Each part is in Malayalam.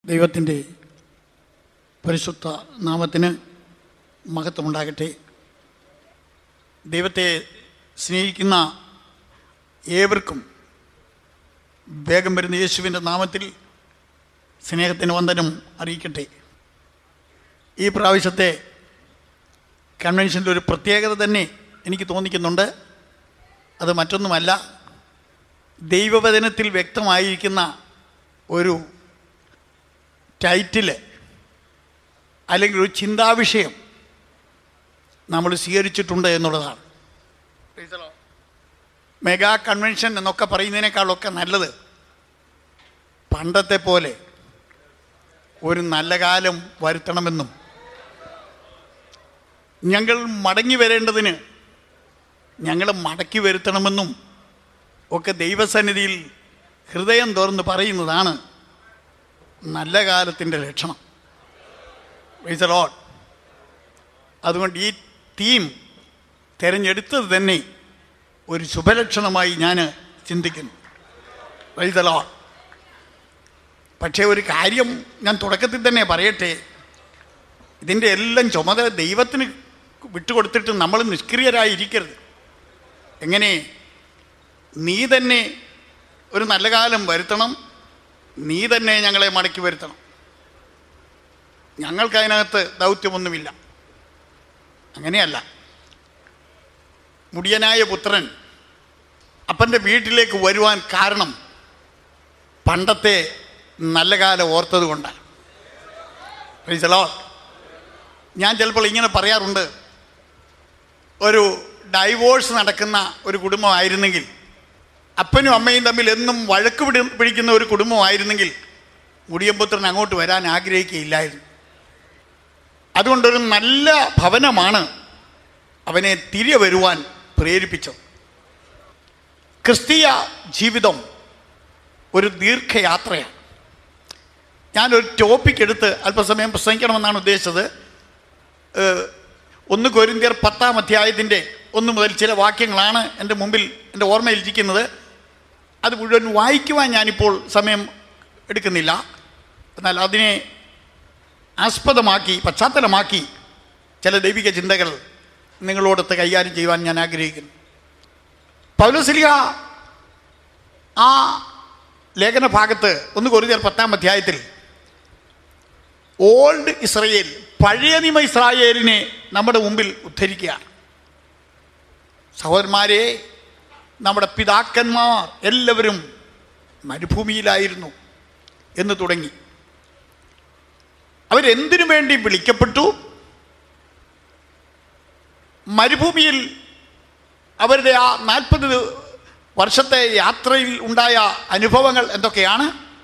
ദൈവത്തിൻ്റെ പരിശുദ്ധ നാമത്തിന് മഹത്വമുണ്ടാകട്ടെ ദൈവത്തെ സ്നേഹിക്കുന്ന ഏവർക്കും വേഗം വരുന്ന യേശുവിൻ്റെ നാമത്തിൽ സ്നേഹത്തിന് വന്ദനം അറിയിക്കട്ടെ ഈ പ്രാവശ്യത്തെ കൺവെൻഷനിൽ ഒരു പ്രത്യേകത തന്നെ എനിക്ക് തോന്നിക്കുന്നുണ്ട് അത് മറ്റൊന്നുമല്ല ദൈവവചനത്തിൽ വ്യക്തമായിരിക്കുന്ന ഒരു ടൈറ്റില് അല്ലെങ്കിൽ ഒരു ചിന്താവിഷയം നമ്മൾ സ്വീകരിച്ചിട്ടുണ്ട് എന്നുള്ളതാണ് മെഗാ കൺവെൻഷൻ എന്നൊക്കെ പറയുന്നതിനേക്കാളൊക്കെ നല്ലത് പണ്ടത്തെ പോലെ ഒരു നല്ല കാലം വരുത്തണമെന്നും ഞങ്ങൾ മടങ്ങി വരേണ്ടതിന് ഞങ്ങൾ മടക്കി വരുത്തണമെന്നും ഒക്കെ ദൈവസന്നിധിയിൽ ഹൃദയം തുറന്ന് പറയുന്നതാണ് നല്ല കാലത്തിൻ്റെ ലക്ഷണം Praise the Lord. അതുകൊണ്ട് ഈ തീം തിരഞ്ഞെടുത്തത് തന്നെ ഒരു ശുഭലക്ഷണമായി ഞാൻ ചിന്തിക്കുന്നു Praise the Lord. പക്ഷേ ഒരു കാര്യം ഞാൻ തുടക്കത്തിൽ തന്നെ പറയട്ടെ ഇതിൻ്റെ എല്ലാം ചുമതല ദൈവത്തിന് വിട്ടുകൊടുത്തിട്ട് നമ്മൾ നിഷ്ക്രിയരായിരിക്കരുത് എങ്ങനെ നീ തന്നെ ഒരു നല്ല കാലം വരുത്തണം നീ തന്നെ ഞങ്ങളെ മടക്കി വരുത്തണം ഞങ്ങൾക്ക് അതിനകത്ത് ദൗത്യമൊന്നുമില്ല അങ്ങനെയല്ല മുടിയനായ പുത്രൻ അപ്പൻ്റെ വീട്ടിലേക്ക് വരുവാൻ കാരണം പണ്ടത്തെ നല്ല കാലം ഓർത്തത് കൊണ്ടാണ് പ്രീസലോ ഞാൻ ചിലപ്പോൾ ഇങ്ങനെ പറയാറുണ്ട് ഒരു ഡൈവോഴ്സ് നടക്കുന്ന ഒരു കുടുംബമായിരുന്നെങ്കിൽ അപ്പനും അമ്മയും തമ്മിൽ എന്നും വഴക്ക് പിടി പിടിക്കുന്ന ഒരു കുടുംബമായിരുന്നെങ്കിൽ മുടിയമ്പുത്രൻ അങ്ങോട്ട് വരാൻ ആഗ്രഹിക്കുകയില്ലായിരുന്നു അതുകൊണ്ടൊരു നല്ല ഭവനമാണ് അവനെ തിരികെ വരുവാൻ പ്രേരിപ്പിച്ചത് ക്രിസ്തീയ ജീവിതം ഒരു ദീർഘയാത്രയാണ് ഞാനൊരു ടോപ്പിക് എടുത്ത് അല്പസമയം പ്രസംഗിക്കണമെന്നാണ് ഉദ്ദേശിച്ചത് ഏഹ്, ഒന്ന് കൊരിന്തിയർ പത്താം അധ്യായത്തിൻ്റെ ഒന്ന് മുതൽ ചില വാക്യങ്ങളാണ് എൻ്റെ മുമ്പിൽ എൻ്റെ ഓർമ്മയിലിരിക്കുന്നത് അത് മുഴുവൻ വായിക്കുവാൻ ഞാനിപ്പോൾ സമയം എടുക്കുന്നില്ല എന്നാൽ അതിനെ ആസ്പദമാക്കി പശ്ചാത്തലമാക്കി ചില ദൈവിക ചിന്തകൾ നിങ്ങളോടൊത്ത് കൈകാര്യം ചെയ്യുവാൻ ഞാൻ ആഗ്രഹിക്കുന്നു പൗലോസ്ലിഹ ആ ലേഖന ഭാഗത്ത് ഒന്ന് കൊറിയർ പത്താം അധ്യായത്തിൽ ഓൾഡ് ഇസ്രയേൽ പഴയ നിയമ ഇസ്രായേലിനെ നമ്മുടെ മുമ്പിൽ ഉദ്ധരിക്കുകയാണ് സഹോദരന്മാരെ നമ്മുടെ പിതാക്കന്മാർ എല്ലാവരും മരുഭൂമിയിലായിരുന്നു എന്ന് തുടങ്ങി അവരെന്തിനു വേണ്ടി വിളിക്കപ്പെട്ടു മരുഭൂമിയിൽ അവരുടെ ആ നാൽപ്പത് വർഷത്തെ യാത്രയിൽ ഉണ്ടായ അനുഭവങ്ങൾ എന്തൊക്കെയാണ്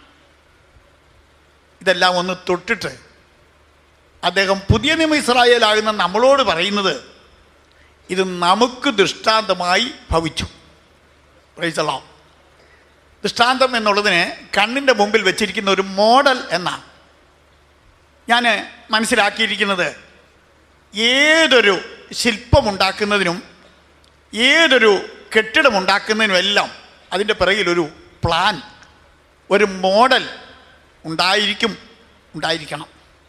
ഇതെല്ലാം ഒന്ന് തൊട്ടിട്ട് അദ്ദേഹം പുതിയ നിയമ ഇസ്രായേലാകുന്ന നമ്മളോട് പറയുന്നത് ഇത് നമുക്ക് ദൃഷ്ടാന്തമായി ഭവിച്ചു പ്രൈസളാം ദൃഷ്ടാന്തം എന്നുള്ളതിന് കണ്ണിൻ്റെ മുമ്പിൽ വെച്ചിരിക്കുന്ന ഒരു മോഡൽ എന്നാണ് ഞാൻ മനസ്സിലാക്കിയിരിക്കുന്നത് ഏതൊരു ശില്പമുണ്ടാക്കുന്നതിനും ഏതൊരു കെട്ടിടമുണ്ടാക്കുന്നതിനും എല്ലാം അതിൻ്റെ പിറകിലൊരു പ്ലാൻ ഒരു മോഡൽ ഉണ്ടായിരിക്കും ഉണ്ടായിരിക്കണം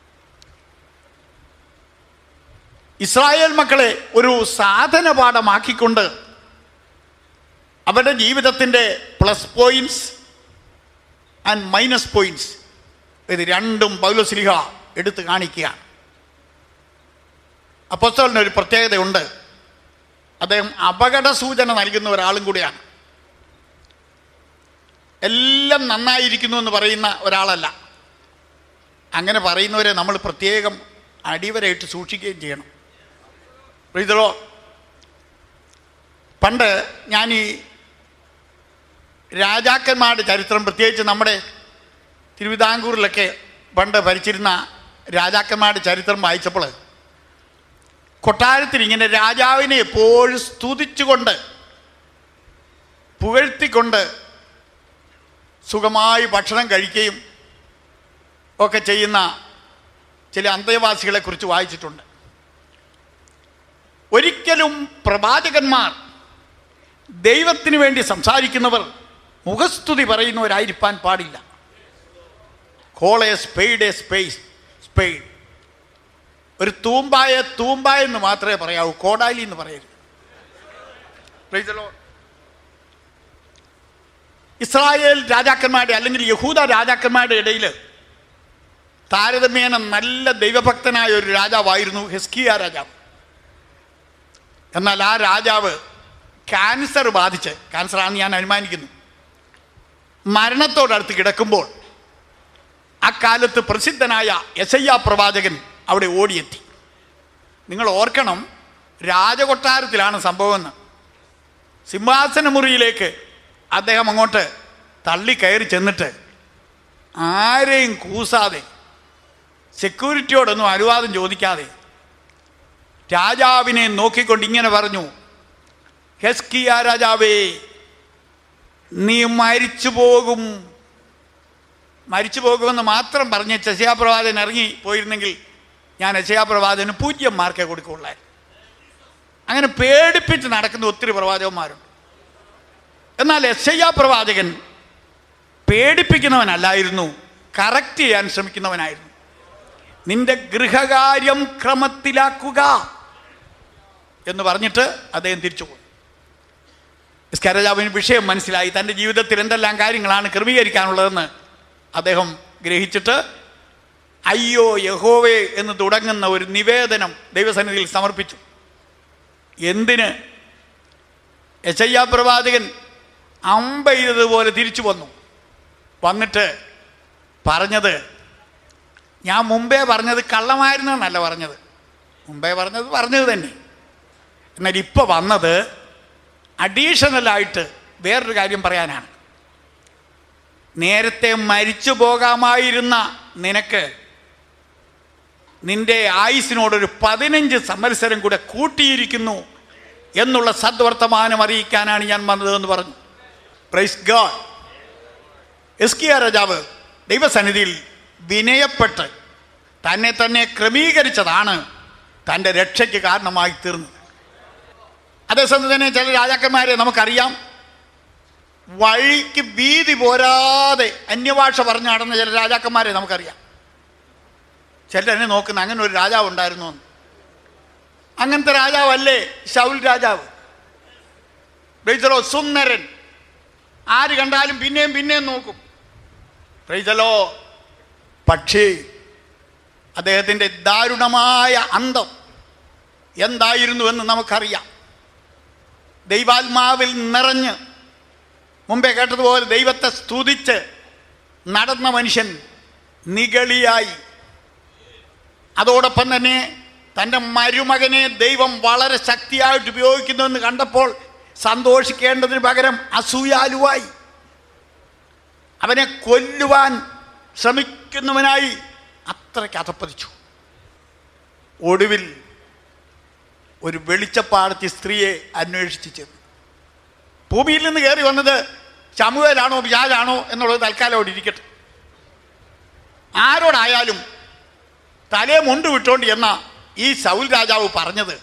ഇസ്രായേൽ മക്കളെ ഒരു സാധന പാഠമാക്കിക്കൊണ്ട് അവരുടെ ജീവിതത്തിൻ്റെ plus points and minus points ഇത് രണ്ടും പൗലോസ്ലിഹ എടുത്തു കാണിക്കുകയാണ് അപ്പോസ്തലന് ഒരു പ്രത്യേകതയുണ്ട് അദ്ദേഹം അപകട സൂചന നൽകുന്ന ഒരാളും കൂടിയാണ് എല്ലാം നന്നായിരിക്കുന്നു എന്ന് പറയുന്ന ഒരാളല്ല അങ്ങനെ പറയുന്നവരെ നമ്മൾ പ്രത്യേകം അടിവരായിട്ട് സൂക്ഷിക്കുകയും ചെയ്യണം ഇതോ പണ്ട് ഞാൻ ഈ രാജാക്കന്മാരുടെ ചരിത്രം പ്രത്യേകിച്ച് നമ്മുടെ തിരുവിതാംകൂറിലൊക്കെ പണ്ട് ഭരിച്ചിരുന്ന രാജാക്കന്മാരുടെ ചരിത്രം വായിച്ചപ്പോൾ കൊട്ടാരത്തിൽ ഇങ്ങനെ രാജാവിനെ എപ്പോഴും സ്തുതിച്ചുകൊണ്ട് പുകഴ്ത്തിക്കൊണ്ട് സുഖമായി ഭക്ഷണം കഴിക്കുകയും ഒക്കെ ചെയ്യുന്ന ചില അന്തേവാസികളെ കുറിച്ച് വായിച്ചിട്ടുണ്ട് ഒരിക്കലും പ്രവാചകന്മാർ ദൈവത്തിന് വേണ്ടി സംസാരിക്കുന്നവർ മുഖസ്തുതി പറയുന്നവരായിരിക്കാൻ പാടില്ല call a spade a space spade ഒരു തൂമ്പായ തൂമ്പായ എന്ന് മാത്രമേ പറയാവൂ കോടാലി എന്ന് പറയരുത് Praise the Lord. ഇസ്രായേൽ രാജാക്കന്മാരുടെ അല്ലെങ്കിൽ യഹൂദ രാജാക്കന്മാരുടെ ഇടയിൽ താരതമ്യേന നല്ല ദൈവഭക്തനായ ഒരു രാജാവായിരുന്നു ഹെസ്കിയ രാജാവ് എന്നാൽ ആ രാജാവ് ക്യാൻസർ ബാധിച്ച് ക്യാൻസറാണെന്ന് ഞാൻ അനുമാനിക്കുന്നു മരണത്തോടടുത്ത് കിടക്കുമ്പോൾ അക്കാലത്ത് പ്രസിദ്ധനായ യശയ്യ പ്രവാചകൻ അവിടെ ഓടിയെത്തി നിങ്ങൾ ഓർക്കണം രാജകൊട്ടാരത്തിലാണ് സംഭവം എന്ന് സിംഹാസന മുറിയിലേക്ക് അദ്ദേഹം അങ്ങോട്ട് തള്ളി കയറി ചെന്നിട്ട് ആരെയും കൂസാതെ സെക്യൂരിറ്റിയോടൊന്നും അനുവാദം ചോദിക്കാതെ രാജാവിനെ നോക്കിക്കൊണ്ട് ഇങ്ങനെ പറഞ്ഞു ഹെസ്കിയ രാജാവേ നീ മരിച്ചു പോകും മരിച്ചു പോകുമെന്ന് മാത്രം പറഞ്ഞ് ശശയാപ്രവാചകൻ ഇറങ്ങി പോയിരുന്നെങ്കിൽ ഞാൻ ശശയാപ്രവാചകന് പൂജ്യം മാർക്കേ കൊടുക്കുള്ളായിരുന്നു അങ്ങനെ പേടിപ്പിച്ച് നടക്കുന്ന ഒത്തിരി പ്രവാചകന്മാരുണ്ട് എന്നാൽ എസ് പ്രവാചകൻ പേടിപ്പിക്കുന്നവനല്ലായിരുന്നു കറക്റ്റ് ചെയ്യാൻ ശ്രമിക്കുന്നവനായിരുന്നു നിന്റെ ഗൃഹകാര്യം ക്രമത്തിലാക്കുക എന്ന് പറഞ്ഞിട്ട് അദ്ദേഹം തിരിച്ചുപോയി സ്കരജാവിന് വിഷയം മനസ്സിലായി തൻ്റെ ജീവിതത്തിൽ എന്തെല്ലാം കാര്യങ്ങളാണ് ക്രമീകരിക്കാനുള്ളതെന്ന് അദ്ദേഹം ഗ്രഹിച്ചിട്ട് അയ്യോ യഹോവേ എന്ന് തുടങ്ങുന്ന ഒരു നിവേദനം ദൈവസന്നിധിയിൽ സമർപ്പിച്ചു എന്തിന് യശയ്യ പ്രവാചകൻ അമ്പെയ്തതുപോലെ തിരിച്ചു വന്നു വന്നിട്ട് പറഞ്ഞത് ഞാൻ മുമ്പേ പറഞ്ഞത് കള്ളമായിരുന്നു എന്നല്ല പറഞ്ഞത് മുമ്പേ പറഞ്ഞത് പറഞ്ഞത് തന്നെ എന്നാൽ ഇപ്പോൾ വന്നത് അഡീഷണലായിട്ട് വേറൊരു കാര്യം പറയാനാണ് നേരത്തെ മരിച്ചു പോകാമായിരുന്ന നിനക്ക് നിന്റെ ആയുസിനോടൊരു പതിനഞ്ച് സംവത്സരം കൂടെ കൂട്ടിയിരിക്കുന്നു എന്നുള്ള സദ്വർത്തമാനം അറിയിക്കാനാണ് ഞാൻ വന്നതെന്ന് പറഞ്ഞു പ്രൈസ് ഗാഡ് എസ്കിയ രാജാവ് ദൈവസന്നിധിയിൽ വിനയപ്പെട്ട് തന്നെ തന്നെ ക്രമീകരിച്ചതാണ് തൻ്റെ രക്ഷയ്ക്ക് കാരണമായി തീർന്നത് അതേസമയം തന്നെ ചില രാജാക്കന്മാരെ നമുക്കറിയാം വഴിക്ക് വീതി പോരാതെ അന്യഭാഷ പറഞ്ഞു നടന്ന ചില രാജാക്കന്മാരെ നമുക്കറിയാം ചിലരെന്നെ നോക്കുന്ന അങ്ങനെ ഒരു രാജാവ് ഉണ്ടായിരുന്നു എന്ന് അങ്ങനത്തെ രാജാവല്ലേ ശൗൽ രാജാവ് പ്രൈസലോ സുന്ദരൻ ആര് കണ്ടാലും പിന്നെയും പിന്നെയും നോക്കും പ്രൈസലോ പക്ഷേ അദ്ദേഹത്തിൻ്റെ ദാരുണമായ അന്തം എന്തായിരുന്നു എന്ന് നമുക്കറിയാം ദൈവാത്മാവിൽ നിറഞ്ഞ് മുമ്പേ കേട്ടതുപോലെ ദൈവത്തെ സ്തുതിച്ച് നടന്ന മനുഷ്യൻ നിഗളിയായി അതോടൊപ്പം തന്നെ തൻ്റെ മരുമകനെ ദൈവം വളരെ ശക്തിയായിട്ട് ഉപയോഗിക്കുന്നുവെന്ന് കണ്ടപ്പോൾ സന്തോഷിക്കേണ്ടതിന് പകരം അസൂയാലുവായി അവനെ കൊല്ലുവാൻ ശ്രമിക്കുന്നവനായി അത്രയ്ക്ക് അധപ്പതിച്ചു ഒടുവിൽ ഒരു വെളിച്ചപ്പാടത്തി സ്ത്രീയെ അന്വേഷിച്ച് ചെന്നു ഭൂമിയിൽ നിന്ന് കയറി വന്നത് ചമുവേലാണോ വ്യാജാണോ എന്നുള്ളത് തൽക്കാലം അവിടെ ഇരിക്കട്ടെ ആരോടായാലും തലേ മുണ്ട് വിട്ടോണ്ട് എന്ന ഈ ശൗൽ രാജാവ് പറഞ്ഞത്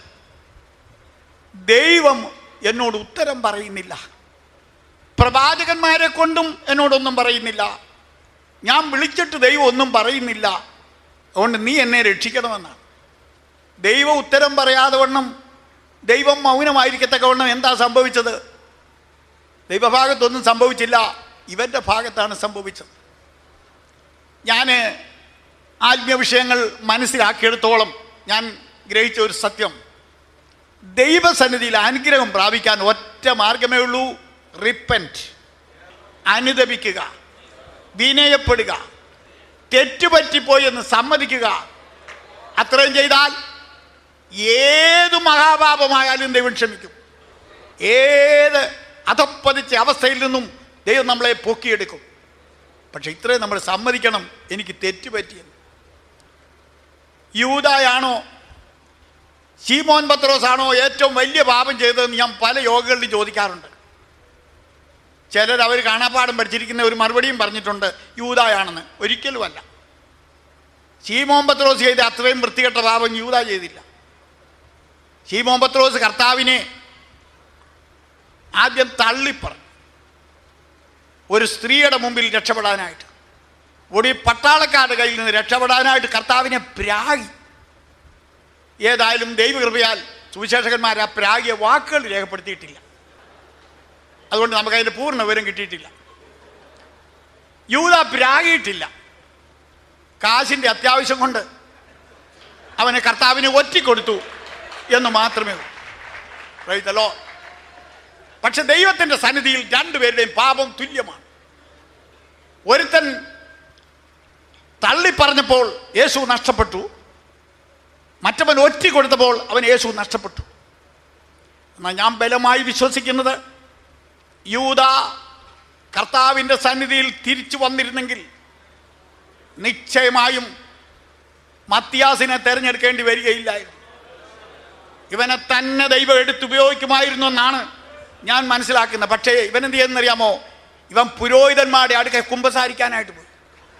ദൈവം എന്നോട് ഉത്തരം പറയുന്നില്ല പ്രവാചകന്മാരെ കൊണ്ടും എന്നോടൊന്നും പറയുന്നില്ല ഞാൻ വിളിച്ചിട്ട് ദൈവം ഒന്നും പറയുന്നില്ല അതുകൊണ്ട് നീ എന്നെ രക്ഷിക്കണമെന്നാണ് ദൈവം ഉത്തരം പറയാതെ വണ്ണം ദൈവം മൗനമായിരിക്കത്തക്ക വണ്ണം എന്താ സംഭവിച്ചത് ദൈവഭാഗത്തൊന്നും സംഭവിച്ചില്ല ഇവൻ്റെ ഭാഗത്താണ് സംഭവിച്ചത് ഞാൻ ആത്മീയ വിഷയങ്ങൾ മനസ്സിലാക്കിയെടുത്തോളം ഞാൻ ഗ്രഹിച്ച ഒരു സത്യം ദൈവസന്നിധിയിൽ അനുഗ്രഹം പ്രാപിക്കാൻ ഒറ്റ മാർഗമേ ഉള്ളൂ റിപ്പൻറ്റ് അനുദപിക്കുക വിനയപ്പെടുക തെറ്റുപറ്റിപ്പോയി എന്ന് സമ്മതിക്കുക അത്രയും ചെയ്താൽ ഏത് മഹാപാപമായാലും ദൈവം ക്ഷമിക്കും ഏത് അധപ്പതിച്ച അവസ്ഥയിൽ നിന്നും ദൈവം നമ്മളെ പൊക്കിയെടുക്കും പക്ഷെ ഇത്രയും നമ്മൾ സമ്മതിക്കണം എനിക്ക് തെറ്റുപറ്റിയെന്ന് യൂതായാണോ ശീമോൻ പത്രോസ് ആണോ ഏറ്റവും വലിയ പാപം ചെയ്തതെന്ന് ഞാൻ പല യോഗകളിലും ചോദിക്കാറുണ്ട് ചിലർ അവർ കാണാപ്പാടം പഠിച്ചിരിക്കുന്ന ഒരു മറുപടിയും പറഞ്ഞിട്ടുണ്ട് യൂതായാണെന്ന് ഒരിക്കലുമല്ല ശീമോൻ പത്രോസ് ചെയ്ത അത്രയും വൃത്തികെട്ട പാപം യൂത ചെയ്തില്ല ശീമോൻ പത്രോസ് കർത്താവിനെ ആദ്യം തള്ളിപ്പറഞ്ഞു ഒരു സ്ത്രീയുടെ മുമ്പിൽ രക്ഷപ്പെടാനായിട്ട് ഒടി പട്ടാളക്കാരുടെ കയ്യിൽ നിന്ന് രക്ഷപ്പെടാനായിട്ട് കർത്താവിനെ പ്രാഗി ഏതായാലും ദൈവകൃപയാൽ സുവിശേഷകന്മാർ ആ പ്രാഗിയ വാക്കുകൾ രേഖപ്പെടുത്തിയിട്ടില്ല അതുകൊണ്ട് നമുക്ക് അതിൻ്റെ പൂർണ്ണ വിവരം കിട്ടിയിട്ടില്ല യൂത പ്രാഗിയിട്ടില്ല കാശിൻ്റെ അത്യാവശ്യം കൊണ്ട് അവനെ കർത്താവിനെ ഒറ്റിക്കൊടുത്തു എന്ന് മാത്രമേ ഉള്ളൂ Praise the Lord. പക്ഷെ ദൈവത്തിന്റെ സന്നിധിയിൽ രണ്ടുപേരുടെയും പാപം തുല്യമാണ് ഒരുത്തൻ തള്ളിപ്പറഞ്ഞപ്പോൾ യേശു നഷ്ടപ്പെട്ടു മറ്റവൻ ഒറ്റി കൊടുത്തപ്പോൾ അവൻ യേശു നഷ്ടപ്പെട്ടു എന്നാൽ ഞാൻ ബലമായി വിശ്വസിക്കുന്നത് യൂത കർത്താവിൻ്റെ സന്നിധിയിൽ തിരിച്ചു വന്നിരുന്നെങ്കിൽ നിശ്ചയമായും മത്തിയാസിനെ തെരഞ്ഞെടുക്കേണ്ടി വരികയില്ലായിരുന്നു ഇവനെ തന്നെ ദൈവം എടുത്തുപയോഗിക്കുമായിരുന്നു എന്നാണ് ഞാൻ മനസ്സിലാക്കുന്നത് പക്ഷേ ഇവൻ എന്ത് ചെയ്യുന്നറിയാമോ ഇവൻ പുരോഹിതന്മാരുടെ അടുക്ക കുമ്പസാരിക്കാനായിട്ട് പോയി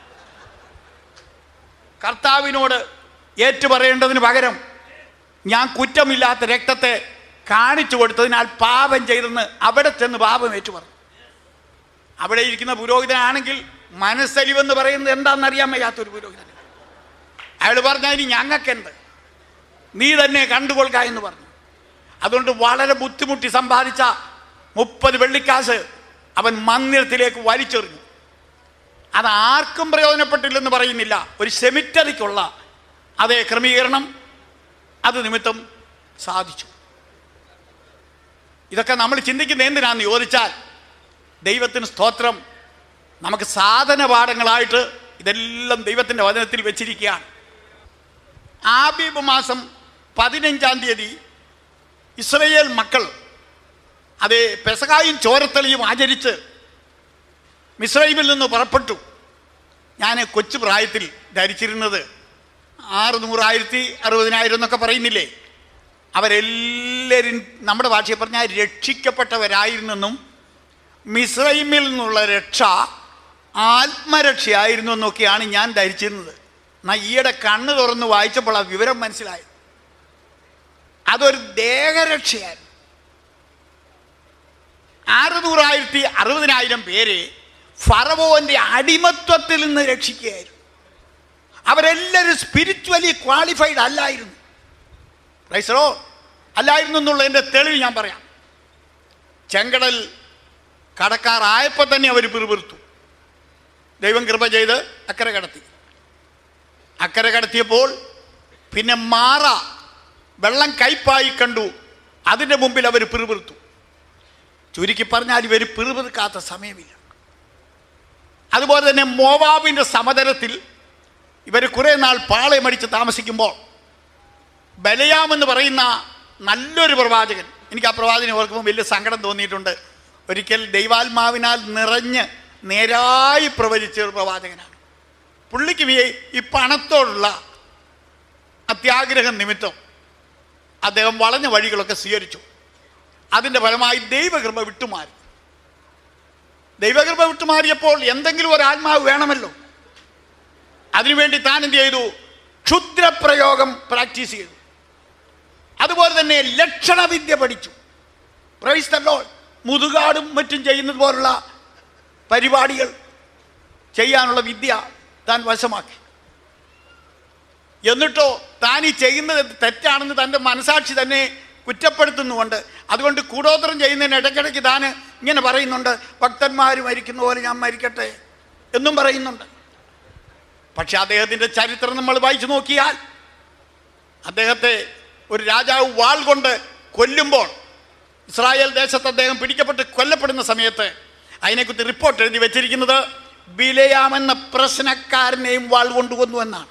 കർത്താവിനോട് ഏറ്റുപറയേണ്ടതിന് പകരം ഞാൻ കുറ്റമില്ലാത്ത രക്തത്തെ കാണിച്ചു കൊടുത്തതിനാൽ പാപം ചെയ്തെന്ന് അവിടെ ചെന്ന് പാപം ഏറ്റുപറഞ്ഞു അവിടെ ഇരിക്കുന്ന പുരോഹിതനാണെങ്കിൽ മനസ്സലിവെന്ന് പറയുന്നത് എന്താണെന്നറിയാൻ വയ്യാത്തൊരു പുരോഹിതൻ അയാൾ പറഞ്ഞാൽ ഇനി ഞങ്ങൾക്കെന്ത് നീ തന്നെ കണ്ടുകൊള്ളുക എന്ന് പറഞ്ഞു അതുകൊണ്ട് വളരെ ബുദ്ധിമുട്ടി സമ്പാദിച്ച മുപ്പത് വെള്ളിക്കാശ് അവൻ മന്ദിരത്തിലേക്ക് വലിച്ചെറിഞ്ഞു അത് ആർക്കും പ്രയോജനപ്പെട്ടില്ലെന്ന് പറയുന്നില്ല ഒരു സെമിറ്ററിക്കുള്ള അതേ ക്രമീകരണം അത് നിമിത്തം സാധിച്ചു ഇതൊക്കെ നമ്മൾ ചിന്തിക്കുന്ന എന്തിനാന്ന് ചോദിച്ചാൽ ദൈവത്തിന് സ്തോത്രം നമുക്ക് സാധന പാഠങ്ങളായിട്ട് ഇതെല്ലാം ദൈവത്തിൻ്റെ വചനത്തിൽ വെച്ചിരിക്കുകയാണ് ആബീബ് മാസം പതിനഞ്ചാം തീയതി ഇസ്രയേൽ മക്കൾ അത് പെസകായും ചോരത്തളിയും ആചരിച്ച് മിസ്രൈമിൽ നിന്ന് പുറപ്പെട്ടു ഞാൻ കൊച്ചു പ്രായത്തിൽ ധരിച്ചിരുന്നത് ആറ് നൂറായിരത്തി അറുപതിനായിരം എന്നൊക്കെ പറയുന്നില്ലേ അവരെല്ലാവരും നമ്മുടെ ഭാഷയിൽ പറഞ്ഞാൽ രക്ഷിക്കപ്പെട്ടവരായിരുന്നെന്നും മിസ്രൈമിൽ നിന്നുള്ള രക്ഷ ആത്മരക്ഷയായിരുന്നു എന്നൊക്കെയാണ് ഞാൻ ധരിച്ചിരുന്നത് എന്നാൽ ഈയിടെ കണ്ണ് തുറന്ന് വായിച്ചപ്പോൾ ആ വിവരം മനസ്സിലായി അതൊരു ദേഹരക്ഷയായിരുന്നു അറുന്നൂറായിരത്തി അറുപതിനായിരം പേരെ ഫറവോന്റെ അടിമത്വത്തിൽ നിന്ന് രക്ഷിക്കുകയായിരുന്നു അവരെല്ലാവരും സ്പിരിച്വലി ക്വാളിഫൈഡ് അല്ലായിരുന്നു റൈസറോ അല്ലായിരുന്നു എന്നുള്ളതിൻ്റെ തെളിവ് ഞാൻ പറയാം ചെങ്കടൽ കടക്കാറായപ്പോൾ തന്നെ അവർ പിറുപിറുത്തു ദൈവം കൃപ ചെയ്ത് അക്കരെ കടത്തി അക്കരെ കടത്തിയപ്പോൾ പിന്നെ മാറ വെള്ളം കയ്പായി കണ്ടു അതിൻ്റെ മുമ്പിൽ അവർ പിറുപിറുത്തു ചുരുക്കി പറഞ്ഞാൽ ഇവർ പിറുപിറുക്കാത്ത സമയമില്ല അതുപോലെ തന്നെ മോവാബിൻ്റെ സമതലത്തിൽ ഇവർ കുറേ നാൾ പാളയമടിച്ച് താമസിക്കുമ്പോൾ ബലയാമെന്ന് പറയുന്ന നല്ലൊരു പ്രവാചകൻ എനിക്ക് ആ പ്രവാചകനെ ഓർക്കുമ്പോൾ വലിയ സങ്കടം തോന്നിയിട്ടുണ്ട് ഒരിക്കൽ ദൈവാത്മാവിനാൽ നിറഞ്ഞ് നേരായി പ്രവചിച്ച ഒരു പ്രവാചകനാണ് പുള്ളിക്ക് ഈ- ഈ പണത്തോടുള്ള അത്യാഗ്രഹം നിമിത്തം അദ്ദേഹം വളഞ്ഞ വഴികളൊക്കെ സ്വീകരിച്ചു അതിൻ്റെ ഫലമായി ദൈവകൃപ വിട്ടുമാറി ദൈവകൃപ വിട്ടുമാറിയപ്പോൾ എന്തെങ്കിലും ഒരു ആത്മാവ് വേണമല്ലോ അതിനുവേണ്ടി താൻ എന്ത് ചെയ്തു ക്ഷുദ്രപ്രയോഗം പ്രാക്ടീസ് ചെയ്തു അതുപോലെ തന്നെ ലക്ഷണവിദ്യ പഠിച്ചു പ്രൈസ്തല്ലോ മുതുകാടും മറ്റും ചെയ്യുന്നത് പോലുള്ള പരിപാടികൾ ചെയ്യാനുള്ള വിദ്യ താൻ വശമാക്കി എന്നിട്ടോ താൻ ഈ ചെയ്യുന്നത് തെറ്റാണെന്ന് തൻ്റെ മനസാക്ഷി തന്നെ കുറ്റപ്പെടുത്തുന്നുണ്ട് അതുകൊണ്ട് കൂടോത്രം ചെയ്യുന്നതിന് ഇടയ്ക്കിടയ്ക്ക് താൻ ഇങ്ങനെ പറയുന്നുണ്ട് ഭക്തന്മാർ മരിക്കുന്ന പോലെ ഞാൻ മരിക്കട്ടെ എന്നും പറയുന്നുണ്ട് പക്ഷെ അദ്ദേഹത്തിൻ്റെ ചരിത്രം നമ്മൾ വായിച്ചു നോക്കിയാൽ അദ്ദേഹത്തെ ഒരു രാജാവ് വാൾ കൊണ്ട് കൊല്ലുമ്പോൾ ഇസ്രായേൽ ദേശത്ത് അദ്ദേഹം പിടിക്കപ്പെട്ട് കൊല്ലപ്പെടുന്ന സമയത്ത് അതിനെക്കുറിച്ച് റിപ്പോർട്ട് എഴുതി വെച്ചിരിക്കുന്നത് ബിലയാമെന്ന പ്രശ്നക്കാരനെയും വാൾ കൊണ്ടുവന്നു എന്നാണ്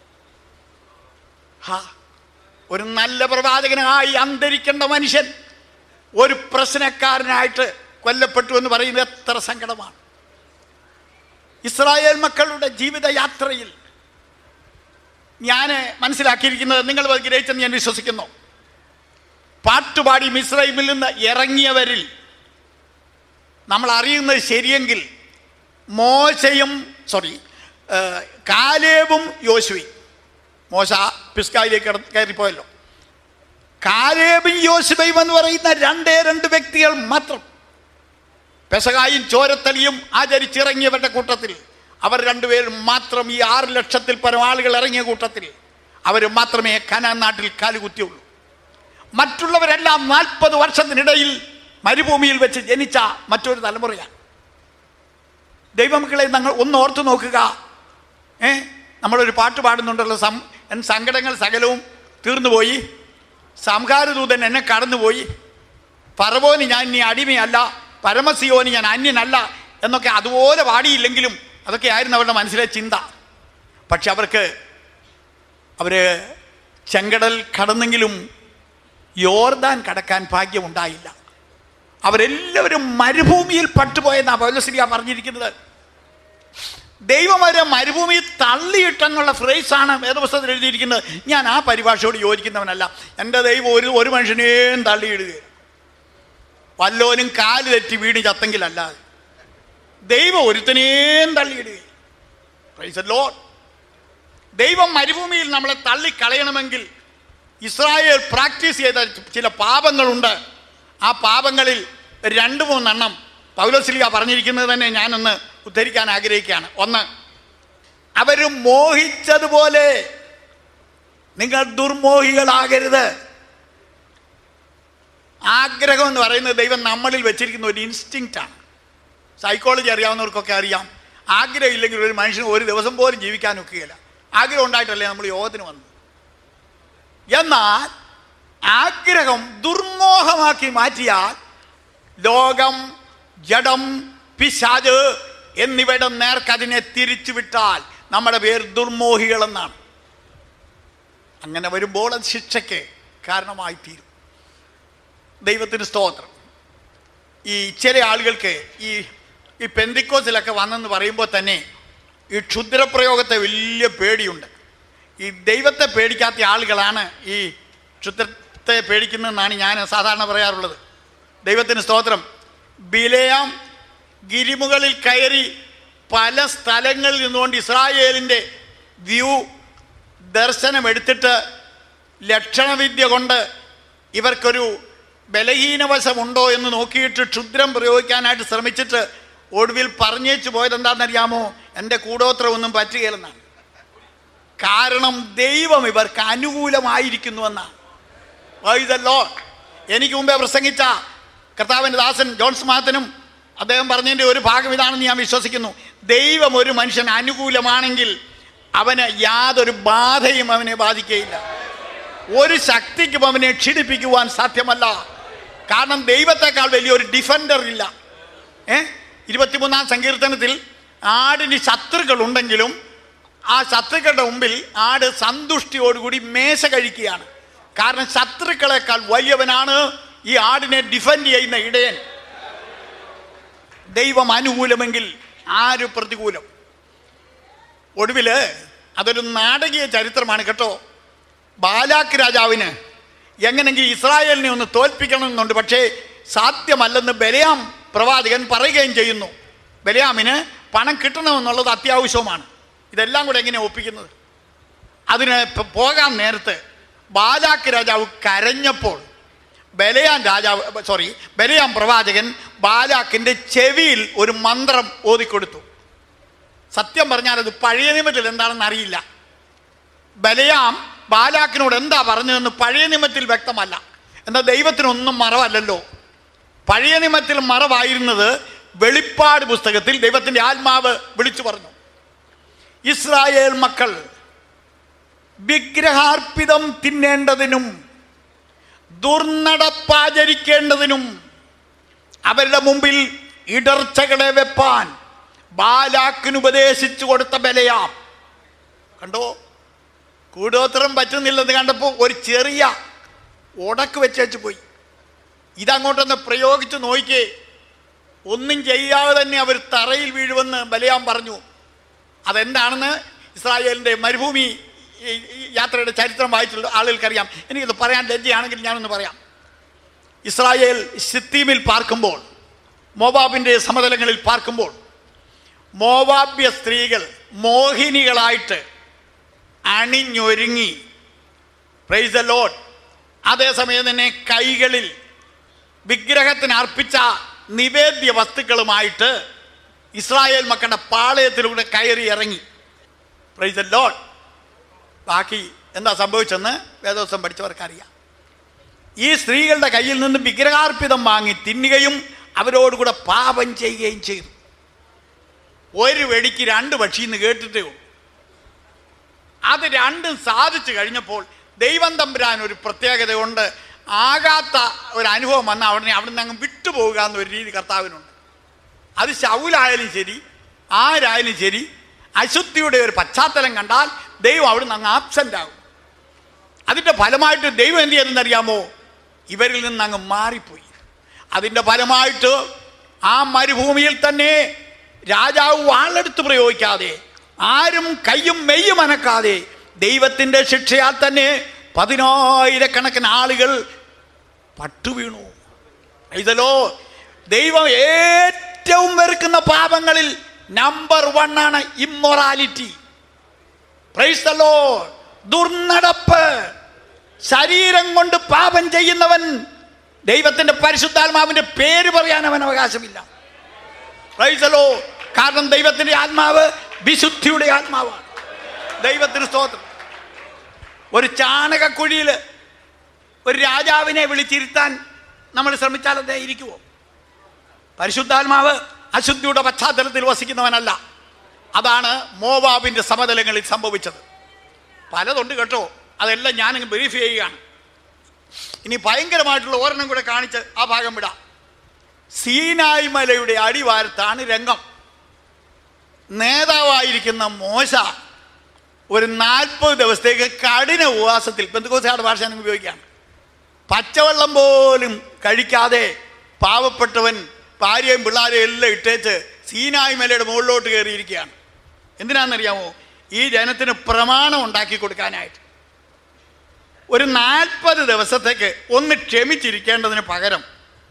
ഹാ ഒരു നല്ല പ്രവാചകനായി അന്തരിക്കേണ്ട മനുഷ്യൻ ഒരു പ്രശ്നക്കാരനായിട്ട് കൊല്ലപ്പെട്ടു എന്ന് പറയുന്നത് എത്ര സങ്കടമാണ് ഇസ്രായേൽ മക്കളുടെ ജീവിതയാത്രയിൽ ഞാൻ മനസ്സിലാക്കിയിരിക്കുന്നത് നിങ്ങൾ അത് ഗ്രഹിച്ചെന്ന് ഞാൻ വിശ്വസിക്കുന്നു പാട്ടുപാടി മിസ്രൈമിൽ നിന്ന് ഇറങ്ങിയവരിൽ നമ്മൾ അറിയുന്നത് ശരിയെങ്കിൽ മോശയും സോറി കാലേബും യോശുവയും മോശ പിസ്കായിലേക്ക് കട- കയറിപ്പോയല്ലോ കാലേബും യോശുവയും എന്ന് പറയുന്ന രണ്ടേ രണ്ട് വ്യക്തികൾ മാത്രം പെസകായും ചോരത്തലിയും ആചരിച്ചിറങ്ങിയവരുടെ കൂട്ടത്തിൽ അവർ രണ്ടുപേരും മാത്രം ഈ ആറ് ലക്ഷത്തിൽ പരം ആളുകൾ ഇറങ്ങിയ കൂട്ടത്തിൽ അവർ മാത്രമേ കനാൻ നാട്ടിൽ കാലുകുത്തിയുള്ളൂ മറ്റുള്ളവരെല്ലാം നാൽപ്പത് വർഷത്തിനിടയിൽ മരുഭൂമിയിൽ വെച്ച് ജനിച്ച മറ്റൊരു തലമുറയാണ് ദൈവമക്കളെ നിങ്ങൾ ഒന്ന് ഓർത്തു നോക്കുക ഏ നമ്മളൊരു പാട്ട് പാടുന്നുണ്ടല്ലോ സം എൻ സങ്കടങ്ങൾ സകലവും തീർന്നുപോയി സംഹാരദൂതൻ എന്നെ കടന്നുപോയി പറവോന് ഞാൻ ഇനി അടിമയല്ല പരമസിയോന് ഞാൻ അന്യനല്ല എന്നൊക്കെ അതുപോലെ പാടിയില്ലെങ്കിലും അതൊക്കെ ആയിരുന്നു അവരുടെ മനസ്സിലെ ചിന്ത പക്ഷെ അവർക്ക് അവർ ചെങ്കടൽ കടന്നെങ്കിലും യോർദാൻ കടക്കാൻ ഭാഗ്യമുണ്ടായില്ല അവരെല്ലാവരും മരുഭൂമിയിൽ പട്ടുപോയെന്നാണ് പൗലശ്രീയ പറഞ്ഞിരിക്കുന്നത് ദൈവം അവരെ മരുഭൂമിയിൽ തള്ളിയിട്ടെന്നുള്ള ഫ്രേസാണ് വേദപുസ്തകത്തിൽ എഴുതിയിരിക്കുന്നത് ഞാൻ ആ പരിഭാഷയോട് യോജിക്കുന്നവനല്ല എൻ്റെ ദൈവം ഒരു ഒരു മനുഷ്യനെയും തള്ളിയിടുക വല്ലോനും കാല് തെറ്റി വീണ് ചത്തെങ്കിലല്ലാതെ ദൈവം ഒരുത്തനെയും തള്ളിയിടുക പ്രൈസ് ലോഡ് ദൈവം മരുഭൂമിയിൽ നമ്മളെ തള്ളിക്കളയണമെങ്കിൽ ഇസ്രായേൽ പ്രാക്ടീസ് ചെയ്ത ചില പാപങ്ങളുണ്ട് ആ പാപങ്ങളിൽ രണ്ട് മൂന്നെണ്ണം പൗലോസ്ലിയ പറഞ്ഞിരിക്കുന്നത് തന്നെ ഞാനൊന്ന് ഉദ്ധരിക്കാൻ ആഗ്രഹിക്കുകയാണ് ഒന്ന് അവർ മോഹിച്ചതുപോലെ നിങ്ങൾ ദുർമോഹികളാകരുത് ആഗ്രഹം എന്ന് പറയുന്നത് ദൈവം നമ്മളിൽ വെച്ചിരിക്കുന്ന ഒരു ഇൻസ്റ്റിങ്റ്റ് ആണ് സൈക്കോളജി അറിയാവുന്നവർക്കൊക്കെ അറിയാം ആഗ്രഹം ഇല്ലെങ്കിൽ ഒരു മനുഷ്യന് ഒരു ദിവസം പോലും ജീവിക്കാൻ ഒക്കുകയില്ല ആഗ്രഹം ഉണ്ടായിട്ടല്ലേ നമ്മൾ യോഗത്തിന് വന്നത് എന്നാൽ ആഗ്രഹം ദുർമോഹമാക്കി മാറ്റിയാൽ ലോകം ജഡം പിശാജ് എന്നിവയുടെ നേർക്ക് അതിനെ തിരിച്ചുവിട്ടാൽ നമ്മുടെ പേര് ദുർമോഹികളെന്നാണ് അങ്ങനെ വരുമ്പോൾ അത് ശിക്ഷയ്ക്ക് കാരണമായി തീരും ദൈവത്തിന് സ്തോത്രം ഈ ചില ആളുകൾക്ക് ഈ ഈ പെന്തിക്കോസിലൊക്കെ വന്നെന്ന് പറയുമ്പോൾ തന്നെ ഈ ക്ഷുദ്രപ്രയോഗത്തെ വലിയ പേടിയുണ്ട് ഈ ദൈവത്തെ പേടിക്കാത്ത ആളുകളാണ് ഈ ക്ഷുദ്രത്തെ പേടിക്കുന്നതെന്നാണ് ഞാൻ സാധാരണ പറയാറുള്ളത് ദൈവത്തിന് സ്തോത്രം ബിലയാം ഗിരിമുകളിൽ കയറി പല സ്ഥലങ്ങളിൽ നിന്നുകൊണ്ട് ഇസ്രായേലിൻ്റെ വ്യൂ ദർശനം എടുത്തിട്ട് ലക്ഷണവിദ്യ കൊണ്ട് ഇവർക്കൊരു ബലഹീനവശമുണ്ടോ എന്ന് നോക്കിയിട്ട് ക്ഷുദ്രം പ്രയോഗിക്കാനായിട്ട് ശ്രമിച്ചിട്ട് ഒടുവിൽ പറഞ്ഞേച്ചു പോയത് എന്താണെന്നറിയാമോ എൻ്റെ കൂടോത്രമൊന്നും പറ്റുകയില്ലെന്നാണ് കാരണം ദൈവം ഇവർക്ക് അനുകൂലമായിരിക്കുന്നുവെന്നാണ് വൈതല്ലോ എനിക്ക് മുമ്പേ പ്രസംഗിച്ച കർത്താവിൻ്റെ ദാസൻ ജോൺസ് മാത്തനും അദ്ദേഹം പറഞ്ഞതിൻ്റെ ഒരു ഭാഗം ഇതാണെന്ന് ഞാൻ വിശ്വസിക്കുന്നു ദൈവം ഒരു മനുഷ്യൻ അനുകൂലമാണെങ്കിൽ അവന് യാതൊരു ബാധയും അവനെ ബാധിക്കുകയില്ല ഒരു ശക്തിക്കും അവനെ ക്ഷീണിപ്പിക്കുവാൻ സാധ്യമല്ല കാരണം ദൈവത്തെക്കാൾ വലിയൊരു ഡിഫൻഡർ ഇല്ല ഏ ഇരുപത്തിമൂന്നാം സങ്കീർത്തനത്തിൽ ആടിന് ശത്രുക്കൾ ഉണ്ടെങ്കിലും ആ ശത്രുക്കളുടെ മുമ്പിൽ ആട് സന്തുഷ്ടിയോടുകൂടി മേശ കഴിക്കുകയാണ് കാരണം ശത്രുക്കളെക്കാൾ വലിയവനാണ് ഈ ആടിനെ ഡിഫെൻഡ് ചെയ്യുന്ന ഇടയൻ ദൈവം അനുകൂലമെങ്കിൽ ആര് പ്രതികൂലം ഒടുവില് അതൊരു നാടകീയ ചരിത്രമാണ് കേട്ടോ ബാലാക്ക് രാജാവിന് എങ്ങനെങ്കിൽ ഇസ്രായേലിനെ ഒന്ന് തോൽപ്പിക്കണമെന്നുണ്ട് പക്ഷേ സാധ്യമല്ലെന്ന് ബലയാം പ്രവാചകൻ പറയുകയും ചെയ്യുന്നു ബലയാമിന് പണം കിട്ടണമെന്നുള്ളത് അത്യാവശ്യവുമാണ് ഇതെല്ലാം കൂടെ എങ്ങനെ ഒപ്പിക്കുന്നത് അതിന് പ- പോകാൻ നേരത്ത് ബാലാക്ക് രാജാവ് കരഞ്ഞപ്പോൾ ബലയാൻ രാജാവ് സോറി ബലയാം പ്രവാചകൻ ബാലാക്കിൻ്റെ ചെവിയിൽ ഒരു മന്ത്രം ഓതിക്കൊടുത്തു സത്യം പറഞ്ഞാൽ അത് പഴയ നിയമത്തിൽ എന്താണെന്ന് അറിയില്ല ബലയാം ബാലാക്കിനോട് എന്താ പറഞ്ഞതെന്ന് പഴയ നിയമത്തിൽ വ്യക്തമല്ല എന്നാൽ ദൈവത്തിനൊന്നും മറവല്ലല്ലോ പഴയ നിയമത്തിൽ മറവായിരുന്നത് വെളിപ്പാട് പുസ്തകത്തിൽ ദൈവത്തിൻ്റെ ആത്മാവ് വിളിച്ചു പറഞ്ഞു ഇസ്രായേൽ മക്കൾ വിഗ്രഹാർപ്പിതം തിന്നേണ്ടതിനും ദുർനടപ്പാചരിക്കേണ്ടതിനും അവരുടെ മുമ്പിൽ ഇടർച്ചകളെ വെപ്പാൻ ബാലാക്കിന് ഉപദേശിച്ചു കൊടുത്ത ബലയാം കണ്ടോ കൂടോത്രം പറ്റുന്നില്ലെന്ന് കണ്ടപ്പോൾ ഒരു ചെറിയ ഉടക്ക് വെച്ചേച്ച് പോയി ഇതങ്ങോട്ടൊന്ന് പ്രയോഗിച്ച് നോക്കിയേ ഒന്നും ചെയ്യാതെ തന്നെ അവർ തറയിൽ വീഴുമെന്ന് ബലയാം പറഞ്ഞു അതെന്താണെന്ന് ഇസ്രായേലിൻ്റെ മരുഭൂമി ഈ ഈ യാത്രയുടെ ചരിത്രം വായിച്ചുള്ള ആളുകൾക്കറിയാം എനിക്കത് പറയാൻ ലജ്ജയാണെങ്കിൽ ഞാനൊന്ന് പറയാം ഇസ്രായേൽ സിത്തീമിൽ പാർക്കുമ്പോൾ മോവാബിൻ്റെ സമതലങ്ങളിൽ പാർക്കുമ്പോൾ മോവാബ്യ സ്ത്രീകൾ മോഹിനികളായിട്ട് അണിഞ്ഞൊരുങ്ങി പ്രൈസ് ദ ലോഡ് അതേസമയം തന്നെ കൈകളിൽ വിഗ്രഹത്തിന് അർപ്പിച്ച നിവേദ്യ വസ്തുക്കളുമായിട്ട് ഇസ്രായേൽ മക്കളുടെ പാളയത്തിലൂടെ കയറി ഇറങ്ങി പ്രൈസ് ലോഡ് ബാക്കി എന്താ സംഭവിച്ചെന്ന് വേദോത്സവം പഠിച്ചവർക്കറിയാം ഈ സ്ത്രീകളുടെ കയ്യിൽ നിന്ന് വിഗ്രഹാർപ്പിതം വാങ്ങി തിന്നുകയും അവരോടുകൂടെ പാപം ചെയ്യുകയും ചെയ്തു ഒരു വെടിക്ക് രണ്ട് പക്ഷി എന്ന് കേട്ടിട്ടേ ഉള്ളൂ അത് രണ്ടും സാധിച്ചു കഴിഞ്ഞപ്പോൾ ദൈവം തമ്പുരാൻ ഒരു പ്രത്യേകതയുണ്ട് ആകാത്ത ഒരു അനുഭവം വന്ന അവിടെ അവിടുന്ന് അങ്ങ് വിട്ടുപോകുക എന്നൊരു രീതി കർത്താവിനുണ്ട് അത് ശൗലായാലും ശരി ആരായാലും ശരി അശുദ്ധിയുടെ ഒരു പശ്ചാത്തലം കണ്ടാൽ ദൈവം അവിടുന്ന് അങ്ങ് ആബ്സെൻ്റ് ആകും അതിൻ്റെ ഫലമായിട്ട് ദൈവം എന്ത് ചെയ്തെന്നറിയാമോ ഇവരിൽ നിന്ന് അങ്ങ് മാറിപ്പോയി അതിൻ്റെ ഫലമായിട്ട് ആ മരുഭൂമിയിൽ തന്നെ രാജാവ് വാളെടുത്ത് പ്രയോഗിക്കാതെ ആരും കയ്യും മെയ്യും അനക്കാതെ ദൈവത്തിൻ്റെ ശിക്ഷയാൽ തന്നെ പതിനായിരക്കണക്കിന് ആളുകൾ പട്ടുവീണു ഇതല്ലോ ദൈവം ഏറ്റവും വെറുക്കുന്ന പാപങ്ങളിൽ നമ്പർ വൺ ആണ് ഇമ്മൊറാലിറ്റി പ്രൈസ്തല്ലോ ദുർനടപ്പ് ശരീരം കൊണ്ട് പാപം ചെയ്യുന്നവൻ ദൈവത്തിന്റെ പരിശുദ്ധാത്മാവിന്റെ പേര് പറയാൻ അവൻ അവകാശമില്ല പ്രൈസലോ കാരണം ദൈവത്തിന്റെ ആത്മാവ് വിശുദ്ധിയുടെ ആത്മാവാണ് ദൈവത്തിന് സ്തോത്രം ഒരു ചാണകക്കുഴിയിൽ ഒരു രാജാവിനെ വിളിച്ചിരുത്താൻ നമ്മൾ ശ്രമിച്ചാൽ അതേ ഇരിക്കുമോ പരിശുദ്ധാത്മാവ് അശുദ്ധിയുടെ പശ്ചാത്തലത്തിൽ വസിക്കുന്നവനല്ല അതാണ് മോവാബിന്റെ സമതലങ്ങളിൽ സംഭവിച്ചത് പലതുണ്ട് കേട്ടോ അതെല്ലാം ഞാനങ്ങ് ബ്രീഫ് ചെയ്യുകയാണ് ഇനി ഭയങ്കരമായിട്ടുള്ള ഒരെണ്ണം കൂടെ കാണിച്ച് ആ ഭാഗം വിടാം സീനായ് മലയുടെ അടിവാരത്താണ് രംഗം നേതാവായിരിക്കുന്ന മോശ ഒരു നാൽപ്പത് ദിവസത്തേക്ക് കഠിന ഉപവാസത്തിൽ ബന്ധുക്കോസയുടെ ഭാഷ ഞാൻ ഉപയോഗിക്കുകയാണ് പച്ചവെള്ളം പോലും കഴിക്കാതെ പാവപ്പെട്ടവൻ ഭാര്യയും പിള്ളേരെയും എല്ലാം ഇട്ടേച്ച് സീനായ് മലയുടെ മുകളിലോട്ട് കയറിയിരിക്കുകയാണ് എന്തിനാണെന്നറിയാമോ ഈ ജനത്തിന് പ്രമാണം ഉണ്ടാക്കി കൊടുക്കാനായിട്ട് ഒരു നാൽപ്പത് ദിവസത്തേക്ക് ഒന്ന് ക്ഷമിച്ചിരിക്കേണ്ടതിന് പകരം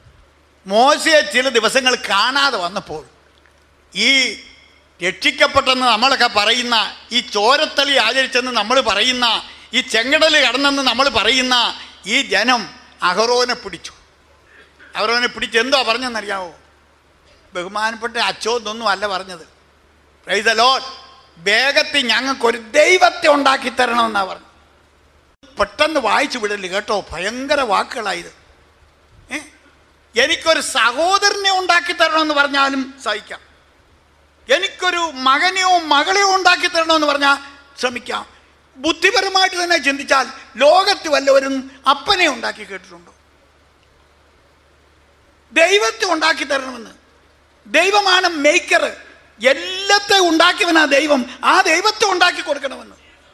മോശയെ ചില ദിവസങ്ങൾ കാണാതെ വന്നപ്പോൾ ഈ രക്ഷിക്കപ്പെട്ടെന്ന് നമ്മളൊക്കെ പറയുന്ന ഈ ചോരത്തളി ആചരിച്ചെന്ന് നമ്മൾ പറയുന്ന ഈ ചെങ്കടൽ കടന്നെന്ന് നമ്മൾ പറയുന്ന ഈ ജനം അഹറോനെ പിടിച്ചു അഹറോനെ പിടിച്ച് എന്തോ പറഞ്ഞെന്നറിയാമോ ബഹുമാനപ്പെട്ട അച്ചോ എന്നൊന്നും അല്ല പറഞ്ഞത് പ്രൈസ് ലോഡ് വേഗത്തിൽ ഞങ്ങൾക്കൊരു ദൈവത്തെ ഉണ്ടാക്കി തരണമെന്നാണ് പറഞ്ഞത് പെട്ടെന്ന് വായിച്ചു വിടല് കേട്ടോ ഭയങ്കര വാക്കുകളായത് ഏ എനിക്കൊരു സഹോദരനെ ഉണ്ടാക്കി തരണമെന്ന് പറഞ്ഞാലും സഹിക്കാം എനിക്കൊരു മകനെയോ മകളെയോ ഉണ്ടാക്കി തരണമെന്ന് പറഞ്ഞാൽ ശ്രമിക്കാം ബുദ്ധിപരമായിട്ട് തന്നെ ചിന്തിച്ചാൽ ലോകത്ത് വല്ലവരും അപ്പനെ ഉണ്ടാക്കി കേട്ടിട്ടുണ്ടോ ദൈവത്തെ ഉണ്ടാക്കി തരണമെന്ന് ദൈവമാണ് മേക്കർ എല്ലാത്തെ ഉണ്ടാക്കിയവനാ ദൈവം ആ ദൈവത്തെ ഉണ്ടാക്കി കൊടുക്കണമെന്ന്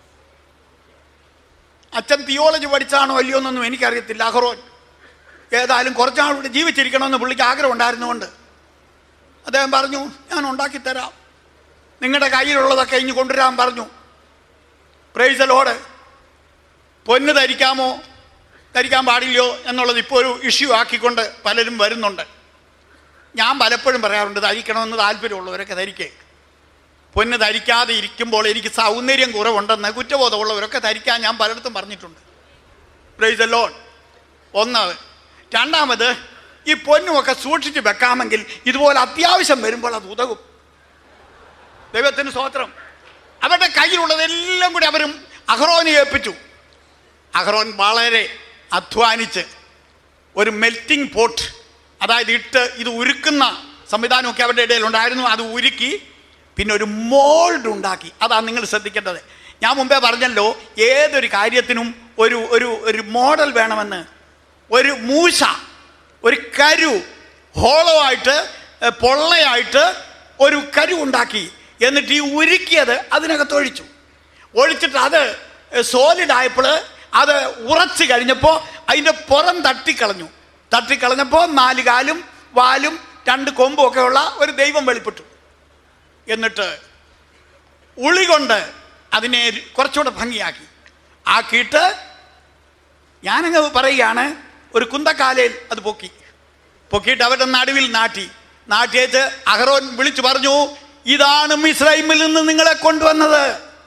അച്ഛൻ തിയോളജി പഠിച്ചാണോ അല്ലയോ എന്നൊന്നും എനിക്കറിയത്തില്ല അഹ്റോൻ ഏതായാലും കുറച്ചാളുകൂടി ജീവിച്ചിരിക്കണമെന്ന് പുള്ളിക്ക് ആഗ്രഹം ഉണ്ടായിരുന്നുകൊണ്ട് അദ്ദേഹം പറഞ്ഞു ഞാൻ ഉണ്ടാക്കി തരാം നിങ്ങളുടെ കയ്യിലുള്ളതൊക്കെ ഇനി കൊണ്ടുവരാൻ പറഞ്ഞു പ്രൈസലോട് പൊന്ന് ധരിക്കാമോ ധരിക്കാൻ പാടില്ലയോ എന്നുള്ളത് ഇപ്പോൾ ഒരു ഇഷ്യൂ ആക്കിക്കൊണ്ട് പലരും വരുന്നുണ്ട് ഞാൻ പലപ്പോഴും പറയാറുണ്ട് ധരിക്കണമെന്ന് താല്പര്യമുള്ളവരൊക്കെ ധരിക്കേ പൊന്ന് ധരിക്കാതെ ഇരിക്കുമ്പോൾ എനിക്ക് സൗന്ദര്യം കുറവുണ്ടെന്ന് കുറ്റബോധമുള്ളവരൊക്കെ ധരിക്കാൻ ഞാൻ പലയിടത്തും പറഞ്ഞിട്ടുണ്ട് പ്രൈസ് ലോൺ ഒന്നത് രണ്ടാമത് ഈ പൊന്നുമൊക്കെ സൂക്ഷിച്ച് വെക്കാമെങ്കിൽ ഇതുപോലെ അത്യാവശ്യം വരുമ്പോൾ അത് ഉതകും ദൈവത്തിന് സ്വോത്രം അവരുടെ കയ്യിലുള്ളതെല്ലാം കൂടി അവരും അഹ്റോനെ ഏൽപ്പിച്ചു അഹ്റോൻ വളരെ അധ്വാനിച്ച് ഒരു മെൽറ്റിംഗ് പോട്ട് അതായത് ഇട്ട് ഇത് ഉരുക്കുന്ന സംവിധാനമൊക്കെ അവരുടെ ഇടയിൽ ഉണ്ടായിരുന്നു അത് ഉരുക്കി പിന്നെ ഒരു മോൾഡ് ഉണ്ടാക്കി അതാണ് നിങ്ങൾ ശ്രദ്ധിക്കേണ്ടത് ഞാൻ മുമ്പേ പറഞ്ഞല്ലോ ഏതൊരു കാര്യത്തിനും ഒരു ഒരു ഒരു മോഡൽ വേണമെന്ന് ഒരു മൂശ ഒരു കരു ഹോളോ ആയിട്ട് എ, പൊള്ളയായിട്ട് ഒരു കരു ഉണ്ടാക്കി എന്നിട്ട് ഈ ഉരുക്കിയത് അതിനകത്ത് ഒഴിച്ചു ഒഴിച്ചിട്ട് അത് സോലിഡ് ആയപ്പോൾ അത് ഉറച്ചു കഴിഞ്ഞപ്പോൾ അതിൻ്റെ പുറം തട്ടിക്കളഞ്ഞു തട്ടിക്കളഞ്ഞപ്പോൾ നാല് കാലും വാലും രണ്ട് കൊമ്പും ഒക്കെ ഉള്ള ഒരു ദൈവം വെളിപ്പെട്ടു എന്നിട്ട് ഉളി കൊണ്ട് അതിനെ കുറച്ചുകൂടെ ഭംഗിയാക്കി ആക്കിയിട്ട് ഞാനങ്ങ് പറയുകയാണ് ഒരു കുന്തക്കാലയിൽ അത് പൊക്കി പൊക്കിയിട്ട് അവരുടെ നടുവിൽ നാട്ടി നാട്ടിയേച്ച് അഹ്റോൻ വിളിച്ചു പറഞ്ഞു ഇതാണ് മിസ്രൈമിൽ നിന്ന് നിങ്ങളെ കൊണ്ടുവന്നത്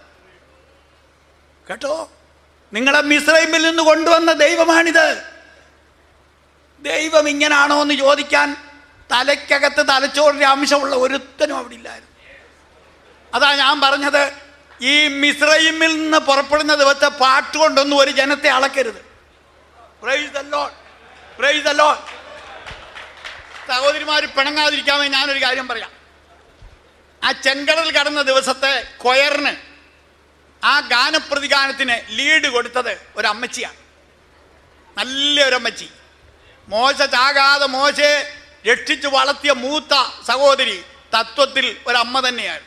കേട്ടോ നിങ്ങളെ മിസ്രൈമിൽ നിന്ന് കൊണ്ടുവന്ന ദൈവമാണിത് ദൈവം ഇങ്ങനാണോ എന്ന് ചോദിക്കാൻ തലയ്ക്കകത്ത് തലച്ചോറിൻ്റെ അംശമുള്ള ഒരുത്തനും അവിടെ ഇല്ലായിരുന്നു അതാ ഞാൻ പറഞ്ഞത് ഈ മിശ്രയിമിൽ നിന്ന് പുറപ്പെടുന്ന ദിവസത്തെ പാട്ടുകൊണ്ടൊന്നും ഒരു ജനത്തെ അളക്കരുത് praise the Lord. Praise the Lord. സഹോദരിമാർ പിണങ്ങാതിരിക്കാൻ വേണ്ടി ഞാനൊരു കാര്യം പറയാം ആ ചെങ്കടൽ കടന്ന ദിവസത്തെ കൊയറിന് ആ ഗാനപ്രതിഗാനത്തിന് ലീഡ് കൊടുത്തത് ഒരമ്മച്ചിയാണ് നല്ല ഒരമ്മച്ചി മോശ ചാകാതെ മോശയെ രക്ഷിച്ച് വളർത്തിയ മൂത്ത സഹോദരി തത്വത്തിൽ ഒരമ്മ തന്നെയാണ്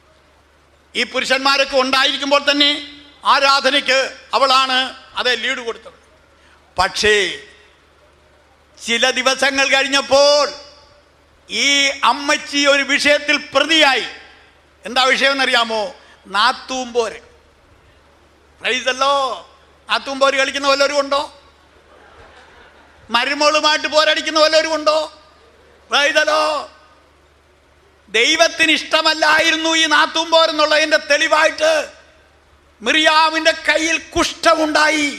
ഈ പുരുഷന്മാരൊക്കെ ഉണ്ടായിരിക്കുമ്പോൾ തന്നെ ആരാധനയ്ക്ക് അവളാണ് അത് ലീഡ് കൊടുത്തത് പക്ഷേ ചില ദിവസങ്ങൾ കഴിഞ്ഞപ്പോൾ ഈ അമ്മച്ചി ഒരു വിഷയത്തിൽ പ്രതിയായി എന്താ വിഷയം എന്നറിയാമോ നാത്തൂമ്പോര് പ്രൈസല്ലോ നാത്തൂമ്പോര് കളിക്കുന്ന വല്ലവരും ഉണ്ടോ മരുമോളുമായിട്ട് പോരടിക്കുന്ന വല്ലവരും ഉണ്ടോ പ്രൈസലോ ദൈവത്തിന് ഇഷ്ടമല്ലായിരുന്നു ഈ നാത്തൂമ്പോർ എന്നുള്ളതിന്റെ തെളിവായിട്ട് മിറിയാമിന്റെ കയ്യിൽ കുഷ്ഠമുണ്ടായി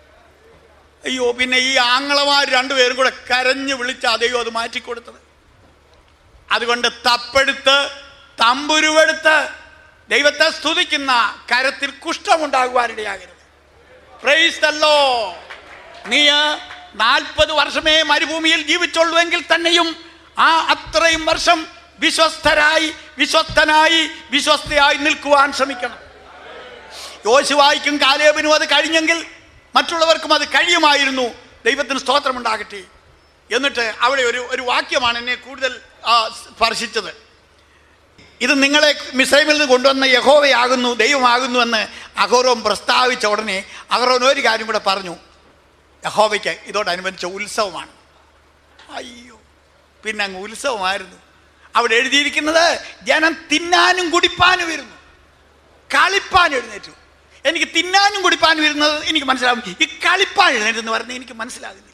അയ്യോ പിന്നെ ഈ ആങ്ങളമാർ രണ്ടുപേരും കൂടെ കരഞ്ഞു വിളിച്ച ദൈവം അത് മാറ്റിക്കൊടുത്തത് അതുകൊണ്ട് തപ്പെടുത്ത് തമ്പുരുവെടുത്ത് ദൈവത്തെ സ്തുതിക്കുന്ന കരത്തിൽ കുഷ്ഠമുണ്ടാകുവാനിടയാകരുത് പ്രൈസ് തല്ലോ നീ നാൽപ്പത് വർഷമേ മരുഭൂമിയിൽ ജീവിച്ചുള്ളൂവെങ്കിൽ തന്നെയും ആ അത്രയും വർഷം വിശ്വസ്തരായി വിശ്വസ്തനായി വിശ്വസ്തയായി നിൽക്കുവാൻ ശ്രമിക്കണം യോശുവായിക്കും കാലേബിനും അത് കഴിഞ്ഞെങ്കിൽ മറ്റുള്ളവർക്കും അത് കഴിയുമായിരുന്നു ദൈവത്തിന് സ്തോത്രമുണ്ടാകട്ടെ എന്നിട്ട് അവിടെ ഒരു ഒരു വാക്യമാണ് എന്നെ കൂടുതൽ ആ, സ്പർശിച്ചത് ഇത് നിങ്ങളെ മിസ്രൈമിൽ നിന്ന് കൊണ്ടുവന്ന യഹോവയാകുന്നു ദൈവമാകുന്നു എന്ന് അഹോറോൻ പ്രസ്താവിച്ച ഉടനെ അഹറോൻ ഒരു കാര്യം കൂടെ പറഞ്ഞു യഹോവയ്ക്ക് ഇതോടനുബന്ധിച്ച ഉത്സവമാണ് അയ്യോ പിന്നെ അങ്ങ് ഉത്സവമായിരുന്നു അവിടെ എഴുതിയിരിക്കുന്നത് ജനം തിന്നാനും കുടിപ്പാനും ഇരുന്നു കളിപ്പാൻ എഴുന്നേറ്റു എനിക്ക് തിന്നാനും കുടിപ്പാനും ഇരുന്നത് എനിക്ക് മനസ്സിലാവും ഈ കളിപ്പാൻ എഴുന്നേറ്റെന്ന് പറഞ്ഞ് എനിക്ക് മനസ്സിലാകുന്നില്ല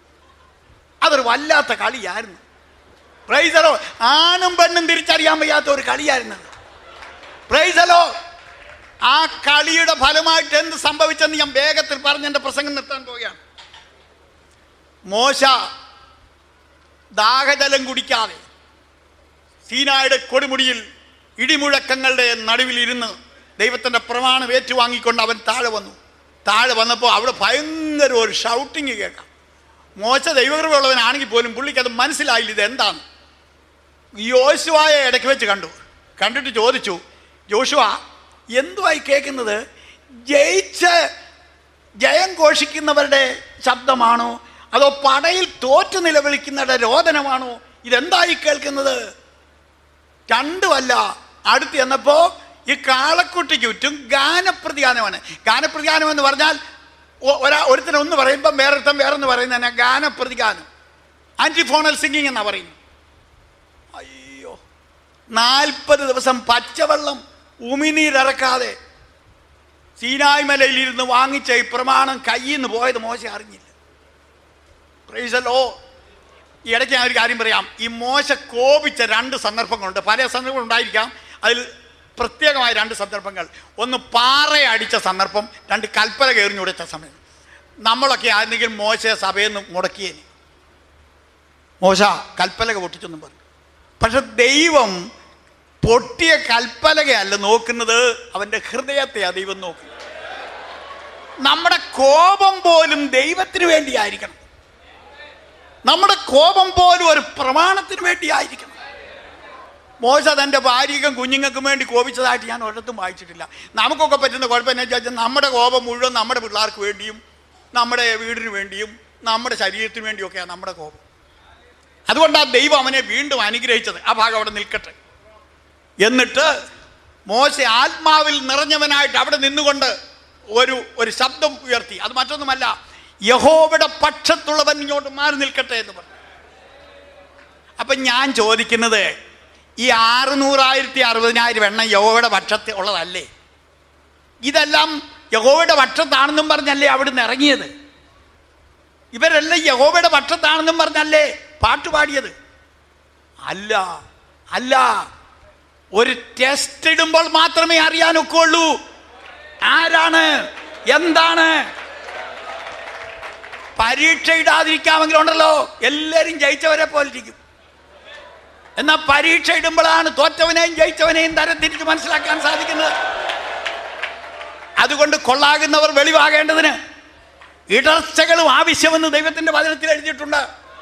അതൊരു വല്ലാത്ത കളിയായിരുന്നു പ്രൈസലോ ആണും പെണ്ണും തിരിച്ചറിയാൻ വയ്യാത്ത ഒരു കളിയായിരുന്നത് പ്രൈസലോ ആ കളിയുടെ ഫലമായിട്ട് എന്ത് സംഭവിച്ചെന്ന് ഞാൻ വേഗത്തിൽ പറഞ്ഞ് എൻ്റെ പ്രസംഗം നിർത്താൻ പോവുകയാണ് മോശ ദാഹജലം കുടിക്കാതെ സീനായുടെ കൊടുമുടിയിൽ ഇടിമുഴക്കങ്ങളുടെ നടുവിൽ ഇരുന്ന് ദൈവത്തിൻ്റെ പ്രമാണം ഏറ്റുവാങ്ങിക്കൊണ്ട് അവൻ താഴെ വന്നു താഴെ വന്നപ്പോൾ അവിടെ ഭയങ്കര ഒരു ഷൗട്ടിങ് കേൾക്കാം മോശ ദൈവകൃപയുള്ളവനാണെങ്കിൽ പോലും പുള്ളിക്ക് അത് മനസ്സിലായില്ല ഇത് എന്താണ് യോശുവായെ ഇടയ്ക്ക് വെച്ച് കണ്ടു കണ്ടിട്ട് ചോദിച്ചു ജോഷുവ എന്തുവായി കേൾക്കുന്നത് ജയിച്ച് ജയം ഘോഷിക്കുന്നവരുടെ ശബ്ദമാണോ അതോ പടയിൽ തോറ്റു നിലവിളിക്കുന്നവരുടെ രോദനമാണോ ഇതെന്തായി കേൾക്കുന്നത് രണ്ടുമല്ല അടുത്ത് ചെന്നപ്പോ ഈ കാളക്കുട്ടിക്ക് ചുറ്റും ഗാനപ്രതിഗാനമാണ് ഗാനപ്രതിഗാനം എന്ന് പറഞ്ഞാൽ ഒ- ഒരാ ഒരുത്തൻ ഒന്ന് പറയുമ്പം വേറൊരുത്തൻ വേറൊന്ന് പറയുന്നതന്നെ ഗാനപ്രതിഗാനം ആന്റിഫോണൽ സിംഗിങ് എന്നാ പറയുന്നത് അയ്യോ നാൽപ്പത് ദിവസം പച്ചവെള്ളം ഉമിനീരിറക്കാതെ സീനായ് മലയിലിരുന്ന് വാങ്ങിച്ച ഈ പ്രമാണം കയ്യിൽ നിന്ന് പോയത് മോശ അറിഞ്ഞില്ല പ്രൈസലോ ഈ ഇടയ്ക്ക് ഞാൻ ഒരു കാര്യം പറയാം ഈ മോശ കോപിച്ച രണ്ട് സന്ദർഭങ്ങളുണ്ട് പല സന്ദർഭങ്ങൾ ഉണ്ടായിരിക്കാം അതിൽ പ്രത്യേകമായ രണ്ട് സന്ദർഭങ്ങൾ ഒന്ന് പാറ അടിച്ച സന്ദർഭം രണ്ട് കൽപ്പന കയറിഞ്ഞുടച്ച സമയം നമ്മളൊക്കെ ആയിരുന്നെങ്കിൽ മോശയെ സഭയിൽ നിന്ന് മുടക്കിയേനെ മോശ കൽപ്പലക പൊട്ടിച്ചെന്നും പറഞ്ഞു പക്ഷെ ദൈവം പൊട്ടിയ കൽപ്പലകയല്ല നോക്കുന്നത് അവൻ്റെ ഹൃദയത്തെയാ ദൈവം നോക്കുന്നത് നമ്മുടെ കോപം പോലും ദൈവത്തിന് വേണ്ടിയായിരിക്കണം നമ്മുടെ കോപം പോലും ഒരു പ്രമാണത്തിന് വേണ്ടിയായിരിക്കണം മോശ തൻ്റെ ഭാര്യയ്ക്കും കുഞ്ഞുങ്ങൾക്കും വേണ്ടി കോപിച്ചതായിട്ട് ഞാൻ ഒരിടത്തും വായിച്ചിട്ടില്ല നമുക്കൊക്കെ പറ്റുന്ന കുഴപ്പം എന്നാ വെച്ചാൽ നമ്മുടെ കോപം മുഴുവൻ നമ്മുടെ പിള്ളേർക്ക് വേണ്ടിയും നമ്മുടെ വീടിന് വേണ്ടിയും നമ്മുടെ ശരീരത്തിന് വേണ്ടിയൊക്കെയാണ് നമ്മുടെ കോപം അതുകൊണ്ടാണ് ദൈവം അവനെ വീണ്ടും അനുഗ്രഹിച്ചത് ആ ഭാഗം അവിടെ നിൽക്കട്ടെ എന്നിട്ട് മോശ ആത്മാവിൽ നിറഞ്ഞവനായിട്ട് അവിടെ നിന്നുകൊണ്ട് ഒരു ഒരു ശബ്ദം ഉയർത്തി അത് മറ്റൊന്നുമല്ല യഹോവയുടെ പക്ഷത്തുള്ളവൻ ഇങ്ങോട്ട് മാറി നിൽക്കട്ടെ എന്ന് പറഞ്ഞു അപ്പൊ ഞാൻ ചോദിക്കുന്നത് ഈ ആറുനൂറായിരത്തി അറുപതിനായിരം എണ്ണം യഹോവയുടെ പക്ഷത്ത് ഉള്ളതല്ലേ ഇതെല്ലാം യഹോവയുടെ പക്ഷത്താണെന്നും പറഞ്ഞല്ലേ അവിടുന്ന് ഇറങ്ങിയത് ഇവരെല്ലാം യഹോവയുടെ പക്ഷത്താണെന്നും പറഞ്ഞല്ലേ പാട്ടുപാടിയത് അല്ല അല്ല ഒരു ടെസ്റ്റ് ഇടുമ്പോൾ മാത്രമേ അറിയാനൊക്കുള്ളൂ ആരാണ് എന്താണ് പരീക്ഷ ഇടാതിരിക്കാമെങ്കിൽ ഉണ്ടല്ലോ എല്ലാവരും ജയിച്ചവരെ പോലെ ഇരിക്കും എന്നാൽ പരീക്ഷ ഇടുമ്പോഴാണ് തോറ്റവനെയും ജയിച്ചവനെയും തരം തിരിച്ച് മനസ്സിലാക്കാൻ സാധിക്കുന്നത് അതുകൊണ്ട് കൊള്ളാകുന്നവർ വെളിവാകേണ്ടതിന് ഇടർച്ചകളും ആവശ്യമെന്ന് ദൈവത്തിന്റെ വചനത്തിൽ എഴുതിയിട്ടുണ്ട്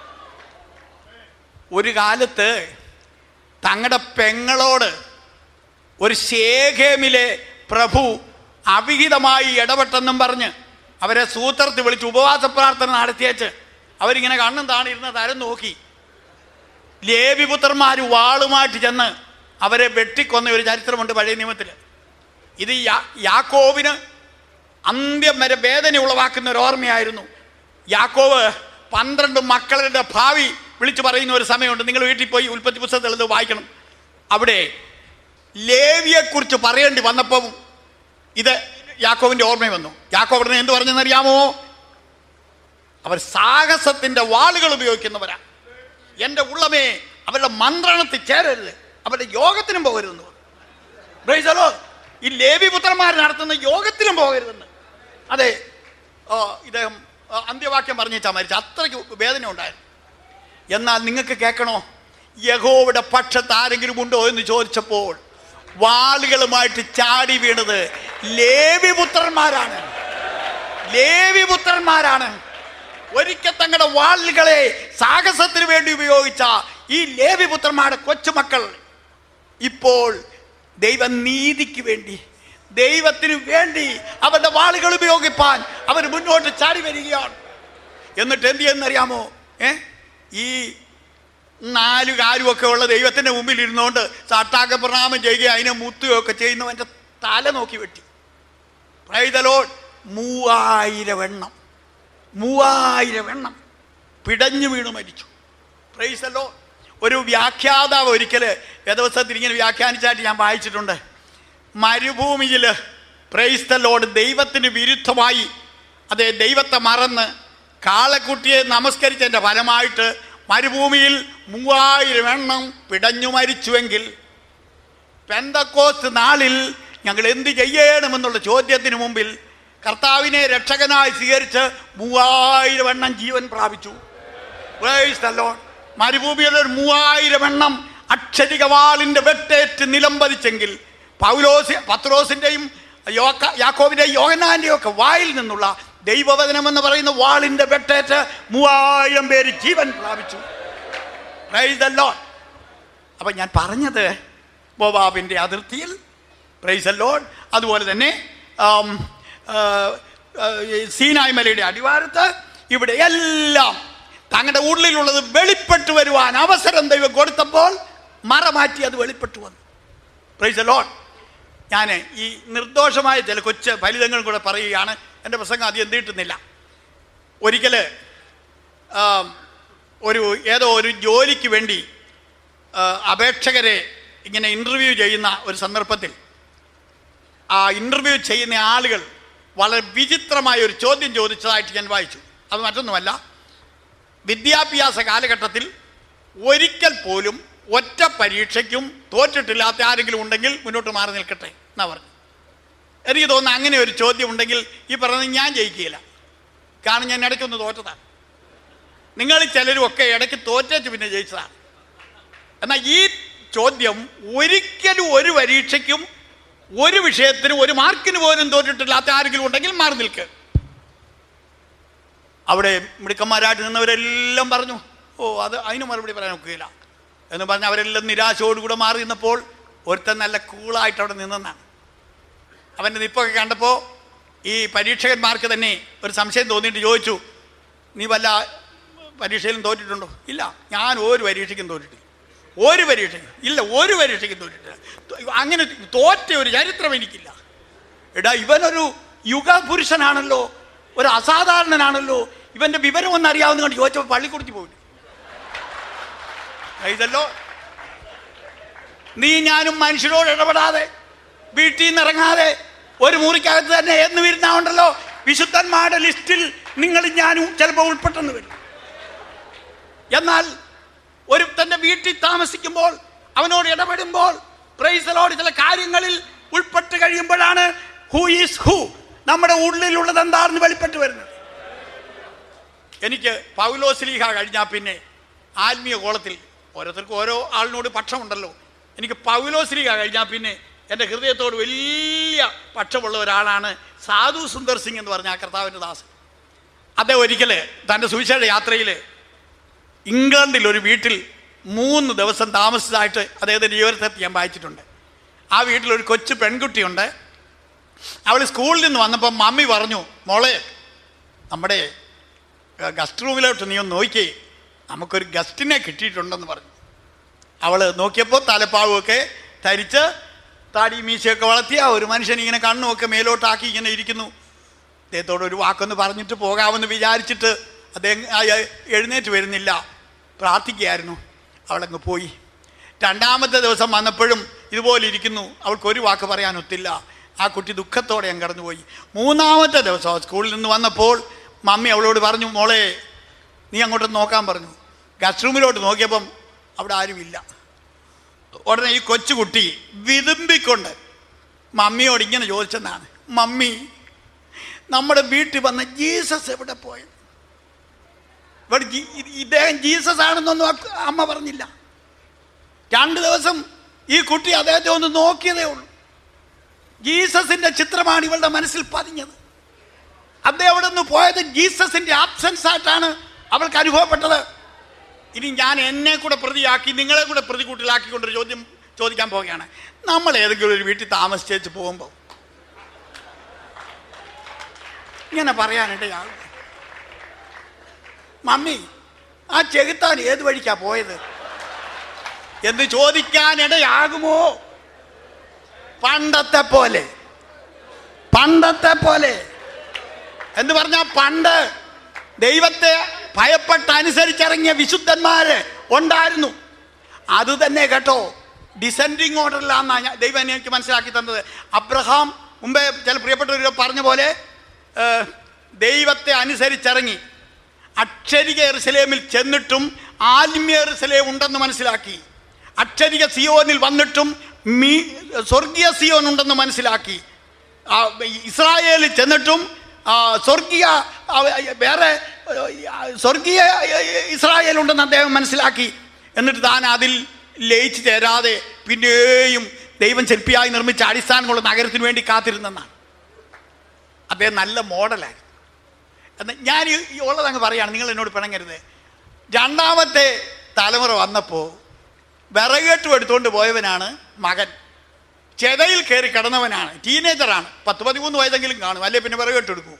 ഒരു കാലത്ത് തങ്ങളുടെ പെങ്ങളോട് ഒരു ശേഖേമിലെ പ്രഭു അവിഹിതമായി ഇടപെട്ടെന്നും പറഞ്ഞ് അവരെ സൂത്രത്തിൽ വിളിച്ച് ഉപവാസ പ്രാർത്ഥന നടത്തിയേച്ച് അവരിങ്ങനെ കണ്ണും താണിരുന്ന തരം നോക്കി ലേവിപുത്രന്മാർ വാളുമായിട്ട് ചെന്ന് അവരെ വെട്ടിക്കൊന്ന ഒരു ചരിത്രമുണ്ട് പഴയ നിയമത്തിൽ ഇത് യാ- യാക്കോബിന് അന്ത്യം വരെ വേദന ഉളവാക്കുന്ന ഒരു ഓർമ്മയായിരുന്നു യാക്കോവ് പന്ത്രണ്ട് മക്കളുടെ ഭാവി വിളിച്ചു പറയുന്ന ഒരു സമയമുണ്ട് നിങ്ങൾ വീട്ടിൽ പോയി ഉൽപ്പത്തി പുസ്തകത്തിൽ ഇത് വായിക്കണം അവിടെ ലേവിയെക്കുറിച്ച് പറയേണ്ടി വന്നപ്പം ഇത് യാക്കോവിൻ്റെ ഓർമ്മ വന്നു യാക്കോവ് ഉടനെ എന്ത് പറഞ്ഞെന്നറിയാമോ അവർ സാഹസത്തിന്റെ വാളുകൾ ഉപയോഗിക്കുന്നവരാ എൻ്റെ ഉള്ളമേ അവരുടെ മന്ത്രണത്തിൽ ചേരരുത് അവരുടെ യോഗത്തിനും പോകരുതെന്ന് പറഞ്ഞു. Praise the Lord. ഈ ലേവി പുത്രന്മാർ നടത്തുന്ന യോഗത്തിലും പോകരുതെന്ന് അതെ ആ, ഇദ്ദേഹം ആ, അന്ത്യവാക്യം പറഞ്ഞേച്ചാ മരിച്ചു അത്രയ്ക്ക് വേദന ഉണ്ടായിരുന്നു എന്നാൽ നിങ്ങൾക്ക് കേൾക്കണോ യഹോവിടെ പക്ഷത്ത് ആരെങ്കിലും ഉണ്ടോ എന്ന് ചോദിച്ചപ്പോൾ വാളുകളുമായിട്ട് ചാടി വീണത് ലേവി പുത്രന്മാരാണ് ലേവി പുത്രന്മാരാണ് ഒരിക്കൽ തങ്ങളുടെ വാളുകളെ സാഹസത്തിന് വേണ്ടി ഉപയോഗിച്ച ഈ ലേവി പുത്രന്മാരുടെ കൊച്ചുമക്കൾ ഇപ്പോൾ ദൈവനീതിക്ക് വേണ്ടി ദൈവത്തിന് വേണ്ടി അവരുടെ വാളുകൾ ഉപയോഗിപ്പാൻ അവർ മുന്നോട്ട് ചാടി വരികയാണ് എന്നിട്ട് എന്ത് ചെയ്യുന്നറിയാമോ ഏ ഈ നാലു കാലുമൊക്കെ ഉള്ള ദൈവത്തിന്റെ മുമ്പിൽ ഇരുന്നുകൊണ്ട് സാട്ടാക്ക പ്രണാമം ചെയ്യുകയും അതിനെ മുത്തുകയൊക്കെ ചെയ്യുന്നവന്റെ തല നോക്കി വെട്ടി പ്രൈതലോ മൂവായിരം എണ്ണം മൂവായിരം എണ്ണം പിടഞ്ഞു വീണ് മരിച്ചു പ്രൈസല്ലോ ഒരു വ്യാഖ്യാതാവ് ഒരിക്കൽ വേദവസ്തത്തിൽ ഇങ്ങനെ വ്യാഖ്യാനിച്ചായിട്ട് ഞാൻ വായിച്ചിട്ടുണ്ട് മരുഭൂമിയിൽ പ്രൈസ്തലോട് ദൈവത്തിന് വിരുദ്ധമായി അതെ ദൈവത്തെ മറന്ന് കാളക്കുട്ടിയെ നമസ്കരിച്ചതിൻ്റെ ഫലമായിട്ട് മരുഭൂമിയിൽ മൂവായിരം എണ്ണം പിടഞ്ഞു മരിച്ചുവെങ്കിൽ പെന്തക്കോസ്റ്റ് നാളിൽ ഞങ്ങൾ എന്ത് ചെയ്യണമെന്നുള്ള ചോദ്യത്തിന് മുമ്പിൽ കർത്താവിനെ രക്ഷകനായി സ്വീകരിച്ച് മൂവായിരം എണ്ണം ജീവൻ പ്രാപിച്ചു Praise the Lord. മരുഭൂമിയിൽ ഒരു മൂവായിരം എണ്ണം അക്ഷരിക വാളിന്റെ വെട്ടേറ്റ് നിലംപതിച്ചെങ്കിൽ പൗലോസ് പത്രോസിന്റെയും യോക്ക- യാക്കോബിന്റെയും യോഹനാന്റെയും ഒക്കെ വായിൽ നിന്നുള്ള ദൈവവചനം എന്ന് പറയുന്ന വാളിന്റെ വെട്ടേറ്റ് മൂവായിരം പേര് ജീവൻ പ്രാപിച്ചു Praise the Lord. അപ്പം ഞാൻ പറഞ്ഞത് ബോബാബിൻ്റെ അതിർത്തിയിൽ പ്രൈസ് ലോഡ് അതുപോലെ തന്നെ ആം, ആ, ആ, ഈ സീനായ് മലയുടെ അടിവാരത്ത് ഇവിടെ എല്ലാം തങ്ങളുടെ ഉള്ളിലുള്ളത് വെളിപ്പെട്ടു വരുവാൻ അവസരം ദൈവം കൊടുത്തപ്പോൾ മറ മാറ്റി അത് വെളിപ്പെട്ടു വന്നു പ്രൈസ് ലോഡ് ഞാൻ ഈ നിർദോഷമായ ചില കൊച്ചു ഫലിതങ്ങളും കൂടെ പറയുകയാണ് എൻ്റെ പ്രസംഗം അധികം നീട്ടുന്നില്ല ഒരിക്കൽ ഒരു ഏതോ ഒരു ജോലിക്ക് വേണ്ടി ആ, അപേക്ഷകരെ ഇങ്ങനെ ഇൻ്റർവ്യൂ ചെയ്യുന്ന ഒരു സന്ദർഭത്തിൽ ആ ഇൻ്റർവ്യൂ ചെയ്യുന്ന ആളുകൾ വളരെ വിചിത്രമായ ഒരു ചോദ്യം ചോദിച്ചതായിട്ട് ഞാൻ വായിച്ചു അത് മറ്റൊന്നുമല്ല വിദ്യാഭ്യാസ കാലഘട്ടത്തിൽ ഒരിക്കൽ പോലും ഒറ്റ പരീക്ഷയ്ക്കും തോറ്റിട്ടില്ലാത്ത ആരെങ്കിലും ഉണ്ടെങ്കിൽ മുന്നോട്ട് മാറി നിൽക്കട്ടെ എന്നാ പറഞ്ഞു എനിക്ക് തോന്നുന്നു അങ്ങനെ ഒരു ചോദ്യം ഉണ്ടെങ്കിൽ ഈ പറഞ്ഞത് ഞാൻ ജയിക്കുകയില്ല കാരണം ഞാൻ ഇടയ്ക്കൊന്ന് തോറ്റതാണ് നിങ്ങൾ ചിലരും ഒക്കെ ഇടയ്ക്ക് തോറ്റേച്ച് പിന്നെ ജയിച്ചതാണ് എന്നാൽ ഈ ചോദ്യം ഒരിക്കലും ഒരു പരീക്ഷയ്ക്കും ഒരു വിഷയത്തിനും ഒരു മാർക്കിന് പോലും തോറ്റിട്ടില്ലാത്ത ആരെങ്കിലും ഉണ്ടെങ്കിൽ മാറി നിൽക്ക് അവിടെ മിടുക്കന്മാരായിട്ട് നിന്നവരെല്ലാം പറഞ്ഞു ഓ അത് അതിന് മറുപടി പറയാൻ ഒക്കുകയില്ല എന്ന് പറഞ്ഞ് അവരെല്ലാം നിരാശയോടുകൂടെ മാറി നിന്നപ്പോൾ ഒരുത്തൻ നല്ല കൂളായിട്ട് അവിടെ നിന്നെന്നാണ് അവൻ്റെ നിപ്പൊക്കെ കണ്ടപ്പോൾ ഈ പരീക്ഷകന്മാർക്ക് തന്നെ ഒരു സംശയം തോന്നിയിട്ട് ചോദിച്ചു നീ വല്ല പരീക്ഷയിലും തോറ്റിട്ടുണ്ടോ ഇല്ല ഞാൻ ഒരു പരീക്ഷയ്ക്കും തോറ്റിട്ടില്ല ഒരു പരീക്ഷയ്ക്കും ഇല്ല ഒരു പരീക്ഷയ്ക്കും തോറ്റിട്ടില്ല തോ- അങ്ങനെ തോറ്റ ഒരു ചരിത്രം എനിക്കില്ല എടാ ഇവനൊരു യുഗപുരുഷനാണല്ലോ ഒരു അസാധാരണനാണല്ലോ ഇവന്റെ വിവരം ഒന്ന് അറിയാവുന്ന കൊണ്ട് ചോദിച്ചപ്പോൾ പള്ളിക്കുടിച്ച് പോയി ഇതല്ലോ നീ ഞാനും മനുഷ്യരോട് ഇടപെടാതെ വീട്ടിൽ നിന്ന് ഇറങ്ങാതെ ഒരു മുറിക്കകത്ത് തന്നെ എന്ന് വരുന്നുണ്ടല്ലോ വിശുദ്ധന്മാരുടെ ലിസ്റ്റിൽ നിങ്ങൾ ഞാനും ചിലപ്പോൾ ഉൾപ്പെട്ടെന്ന് വരും എന്നാൽ ഒരു തന്റെ വീട്ടിൽ താമസിക്കുമ്പോൾ അവനോട് ഇടപെടുമ്പോൾ പ്രൈസലോട് ചില കാര്യങ്ങളിൽ ഉൾപ്പെട്ട് കഴിയുമ്പോഴാണ് ഹൂ ഈസ് ഹൂ നമ്മുടെ ഉള്ളിലുള്ളത് എന്താണെന്ന് വെളിപ്പെട്ട് വരുന്നത് എനിക്ക് പൗലോസ്ലീഹ കഴിഞ്ഞാൽ പിന്നെ ആത്മീയ കോളത്തിൽ ഓരോരുത്തർക്കും ഓരോ ആളിനോട് പക്ഷമുണ്ടല്ലോ എനിക്ക് പൗലോശ്രീക കഴിഞ്ഞാൽ പിന്നെ എൻ്റെ ഹൃദയത്തോട് വലിയ പക്ഷമുള്ള ഒരാളാണ് സാധു സുന്ദർ സിംഗ് എന്ന് പറഞ്ഞ ആ കർത്താവിൻ്റെ ദാസൻ അദ്ദേഹം ഒരിക്കൽ തൻ്റെ സുവിശേഷ യാത്രയിൽ ഇംഗ്ലണ്ടിൽ ഒരു വീട്ടിൽ മൂന്ന് ദിവസം താമസിച്ചതായിട്ട് അദ്ദേഹത്തിൻ്റെ ജീവിതത്തെ ഞാൻ വായിച്ചിട്ടുണ്ട് ആ വീട്ടിൽ ഒരു കൊച്ചു പെൺകുട്ടിയുണ്ട് അവൾ സ്കൂളിൽ നിന്ന് വന്നപ്പോൾ മമ്മി പറഞ്ഞു മോളെ നമ്മുടെ ഗസ്റ്റ് റൂമിലോട്ട് നീ ഒന്ന് നോക്കിയേ നമുക്കൊരു ഗസ്റ്റിനെ കിട്ടിയിട്ടുണ്ടെന്ന് പറഞ്ഞു അവൾ നോക്കിയപ്പോൾ തലപ്പാവുമൊക്കെ ധരിച്ച് താടി മീശയൊക്കെ വളർത്തിയ ഒരു മനുഷ്യൻ ഇങ്ങനെ കണ്ണുമൊക്കെ മേലോട്ടാക്കി ഇങ്ങനെ ഇരിക്കുന്നു അദ്ദേഹത്തോട് ഒരു വാക്കൊന്ന് പറഞ്ഞിട്ട് പോകാമെന്ന് വിചാരിച്ചിട്ട് അദ്ദേഹം ആ- ആ എഴുന്നേറ്റ് വരുന്നില്ല പ്രാർത്ഥിക്കുകയായിരുന്നു അവളങ്ങ് പോയി രണ്ടാമത്തെ ദിവസം വന്നപ്പോഴും ഇതുപോലെ ഇരിക്കുന്നു അവൾക്ക് ഒരു വാക്ക് പറയാൻ ഒത്തില്ല ആ കുട്ടി ദുഃഖത്തോടെ ഞാൻ കടന്നുപോയി മൂന്നാമത്തെ ദിവസം സ്കൂളിൽ നിന്ന് വന്നപ്പോൾ മമ്മി അവളോട് പറഞ്ഞു മോളെ നീ അങ്ങോട്ട് നോക്കാൻ പറഞ്ഞു ഗസ്റ്റ് റൂമിലോട്ട് നോക്കിയപ്പം അവിടെ ആരുമില്ല ഉടനെ ഈ കൊച്ചുകുട്ടി വിതുമ്പിക്കൊണ്ട് മമ്മിയോട് ഇങ്ങനെ ചോദിച്ചെന്നാണ് മമ്മി നമ്മുടെ വീട്ടിൽ വന്ന ജീസസ് എവിടെ പോയത് ഇവിടെ ജീ- ഇ- ഇദ്ദേഹം ജീസസ് ആണെന്നൊന്നും ആ- അമ്മ പറഞ്ഞില്ല രണ്ട് ദിവസം ഈ കുട്ടി അദ്ദേഹത്തെ ഒന്ന് നോക്കിയതേ ഉള്ളൂ ജീസസിന്റെ ചിത്രമാണ് ഇവളുടെ മനസ്സിൽ പതിഞ്ഞത് അദ്ദേഹം അവിടെ നിന്ന് പോയത് ജീസസിന്റെ ആബ്സെൻസ് ആയിട്ടാണ് അവൾക്ക് അനുഭവപ്പെട്ടത് ഇനി ഞാൻ എന്നെ കൂടെ പ്രതിയാക്കി നിങ്ങളെ കൂടെ പ്രതികൂട്ടിലാക്കിക്കൊണ്ടൊരു ചോദ്യം ചോദിക്കാൻ പോവുകയാണ് നമ്മൾ ഏതെങ്കിലും ഒരു വീട്ടിൽ താമസിച്ചേച്ച് പോകുമ്പോൾ ഇങ്ങനെ പറയാനിടയാകും മമ്മി ആ ചെകുത്താൻ ഏത് വഴിക്കാ പോയത് എന്ന് ചോദിക്കാനിടയാകുമോ പണ്ടത്തെ പോലെ പണ്ടത്തെ പോലെ എന്ന് പറഞ്ഞാൽ പണ്ട് ദൈവത്തെ ഭയപ്പെട്ട് അനുസരിച്ചിറങ്ങിയ വിശുദ്ധന്മാര് ഉണ്ടായിരുന്നു അത് തന്നെ കേട്ടോ ഡിസെൻഡിങ് ഓർഡറിലാന്നാണ് ഞാൻ- ദൈവം എനിക്ക് മനസ്സിലാക്കി തന്നത് അബ്രഹാം മുമ്പേ ചില പ്രിയപ്പെട്ടവർ പറഞ്ഞ പോലെ ഏഹ്, ദൈവത്തെ അനുസരിച്ചിറങ്ങി അക്ഷരിക എറുസലേമിൽ ചെന്നിട്ടും ആത്മീയ എറുസലേം ഉണ്ടെന്ന് മനസ്സിലാക്കി അക്ഷരിക സിയോനിൽ വന്നിട്ടും മീ സ്വർഗീയ സിയോൻ ഉണ്ടെന്ന് മനസ്സിലാക്കി ആ, ഇസ്രായേലിൽ ചെന്നിട്ടും ആ, സ്വർഗീയ ആ, വേറെ ആ, സ്വർഗീയ ഇസ്രായേൽ ഉണ്ടെന്ന് അദ്ദേഹം മനസ്സിലാക്കി എന്നിട്ട് താൻ അതിൽ ലയിച്ചു ചേരാതെ പിന്നെയും ദൈവം ശില്പിയായി നിർമ്മിച്ച അടിസ്ഥാനമുള്ള നഗരത്തിന് വേണ്ടി കാത്തിരുന്നെന്നാണ് അദ്ദേഹം നല്ല മോഡലായി എന്ന് ഞാൻ ഈ ഈ ഉള്ളത് അങ്ങ് പറയാണ് നിങ്ങൾ എന്നോട് പിണങ്ങരുത് രണ്ടാമത്തെ തലമുറ വന്നപ്പോൾ വിറകേട്ടും എടുത്തുകൊണ്ട് പോയവനാണ് മകൻ ചെതയിൽ കയറി കിടന്നവനാണ് ടീനേജറാണ് പത്ത് പതിമൂന്ന് വയസ്സെങ്കിലും കാണും അല്ലേ പിന്നെ വിറകേട്ട് എടുക്കൂ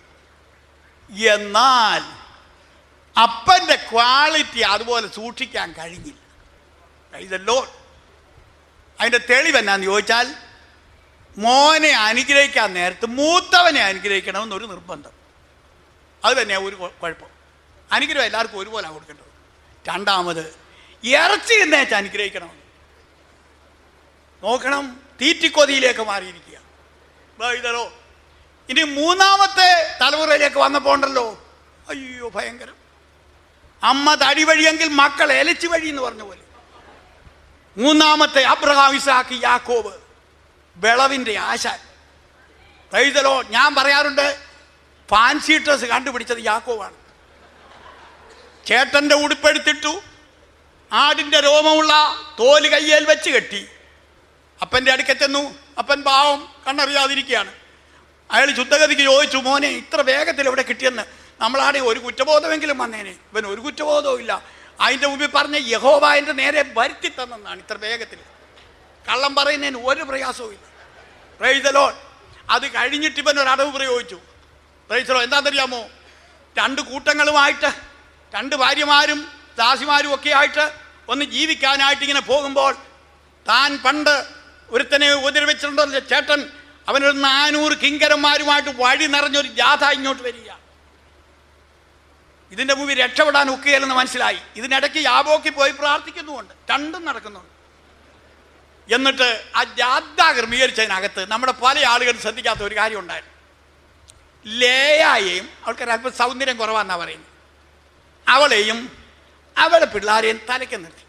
എന്നാൽ അപ്പൻ്റെ ക്വാളിറ്റി അതുപോലെ സൂക്ഷിക്കാൻ കഴിഞ്ഞില്ല ഇതല്ലോ അതിൻ്റെ തെളിവ് എന്നാന്ന് ചോദിച്ചാൽ മോനെ അനുഗ്രഹിക്കാൻ നേരത്ത് മൂത്തവനെ അനുഗ്രഹിക്കണമെന്നൊരു നിർബന്ധം അത് തന്നെയാണ് ഒരു കുഴ- കുഴപ്പം അനുഗ്രഹം എല്ലാവർക്കും ഒരുപോലെ കൊടുക്കേണ്ടത് രണ്ടാമത് ഇറച്ചി എന്നേച്ച് അനുഗ്രഹിക്കണം നോക്കണം തീറ്റിക്കൊതിയിലേക്ക് മാറിയിരിക്കുക ഇതോ ഇനി മൂന്നാമത്തെ തലമുറയിലേക്ക് വന്നപ്പോൾ ഉണ്ടല്ലോ അയ്യോ ഭയങ്കരം അമ്മ തടി വഴിയെങ്കിൽ മക്കൾ എലച്ചു വഴി എന്ന് പറഞ്ഞ പോലെ മൂന്നാമത്തെ അബ്രഹാം ഇസാഖ് യാക്കോബ് വിളവിൻ്റെ ആശാൻ വൈതലോ ഞാൻ പറയാറുണ്ട് ഫാൻസി ഡ്രസ് കണ്ടുപിടിച്ചത് യാക്കോവാണ് ചേട്ടൻ്റെ ഉടുപ്പെടുത്തിട്ടു ആടിൻ്റെ രോമമുള്ള തോല് കയ്യേൽ വെച്ച് കെട്ടി അപ്പൻ്റെ അടുക്ക ചെന്നു അപ്പൻ പാവം കണ്ണറിയാതിരിക്കുകയാണ് അയാൾ ശുദ്ധഗതിക്ക് ചോദിച്ചു മോനെ ഇത്ര വേഗത്തിൽ എവിടെ കിട്ടിയെന്ന് നമ്മളാടെ ഒരു കുറ്റബോധമെങ്കിലും വന്നേനെ ഇവൻ ഒരു കുറ്റബോധവും ഇല്ല അതിൻ്റെ മുമ്പിൽ പറഞ്ഞ യഹോവ എൻ്റെ നേരെ വരുത്തി തന്നെന്നാണ് ഇത്ര വേഗത്തിൽ കള്ളം പറയുന്നതിന് ഒരു പ്രയാസവും ഇല്ല പ്രൈസലോ അത് കഴിഞ്ഞിട്ട് ഇവൻ ഒരു അടവ് പ്രയോഗിച്ചു പ്രൈസലോ എന്താണെന്നറിയാമോ രണ്ട് കൂട്ടങ്ങളുമായിട്ട് രണ്ട് ഭാര്യമാരും ദാസിമാരും ഒക്കെ ആയിട്ട് ഒന്ന് ജീവിക്കാനായിട്ട് ഇങ്ങനെ പോകുമ്പോൾ താൻ പണ്ട് ഒരുത്തനെ ഉപദ്രവിച്ചിട്ടുണ്ടല്ലോ ചേട്ടൻ അവനൊരു നാനൂറ് കിങ്കരന്മാരുമായിട്ട് വഴി നിറഞ്ഞൊരു ജാഥ ഇങ്ങോട്ട് വരിക ഇതിന്റെ മുമ്പിൽ രക്ഷപ്പെടാൻ ഒക്കുകയില്ലെന്ന് മനസ്സിലായി ഇതിനിടയ്ക്ക് യാബോക്കി പോയി പ്രാർത്ഥിക്കുന്നുമുണ്ട് രണ്ടും നടക്കുന്നുണ്ട് എന്നിട്ട് ആ ജാഥ ക്രമീകരിച്ചതിനകത്ത് നമ്മുടെ പല ആളുകളും ശ്രദ്ധിക്കാത്ത ഒരു കാര്യം ഉണ്ടായിരുന്നു ലേയായെയും അവൾക്ക് അല്പം സൗന്ദര്യം കുറവാന്നാ പറയുന്നത് അവളെയും അവളെ പിള്ളാരെയും തലയ്ക്ക് നിർത്തി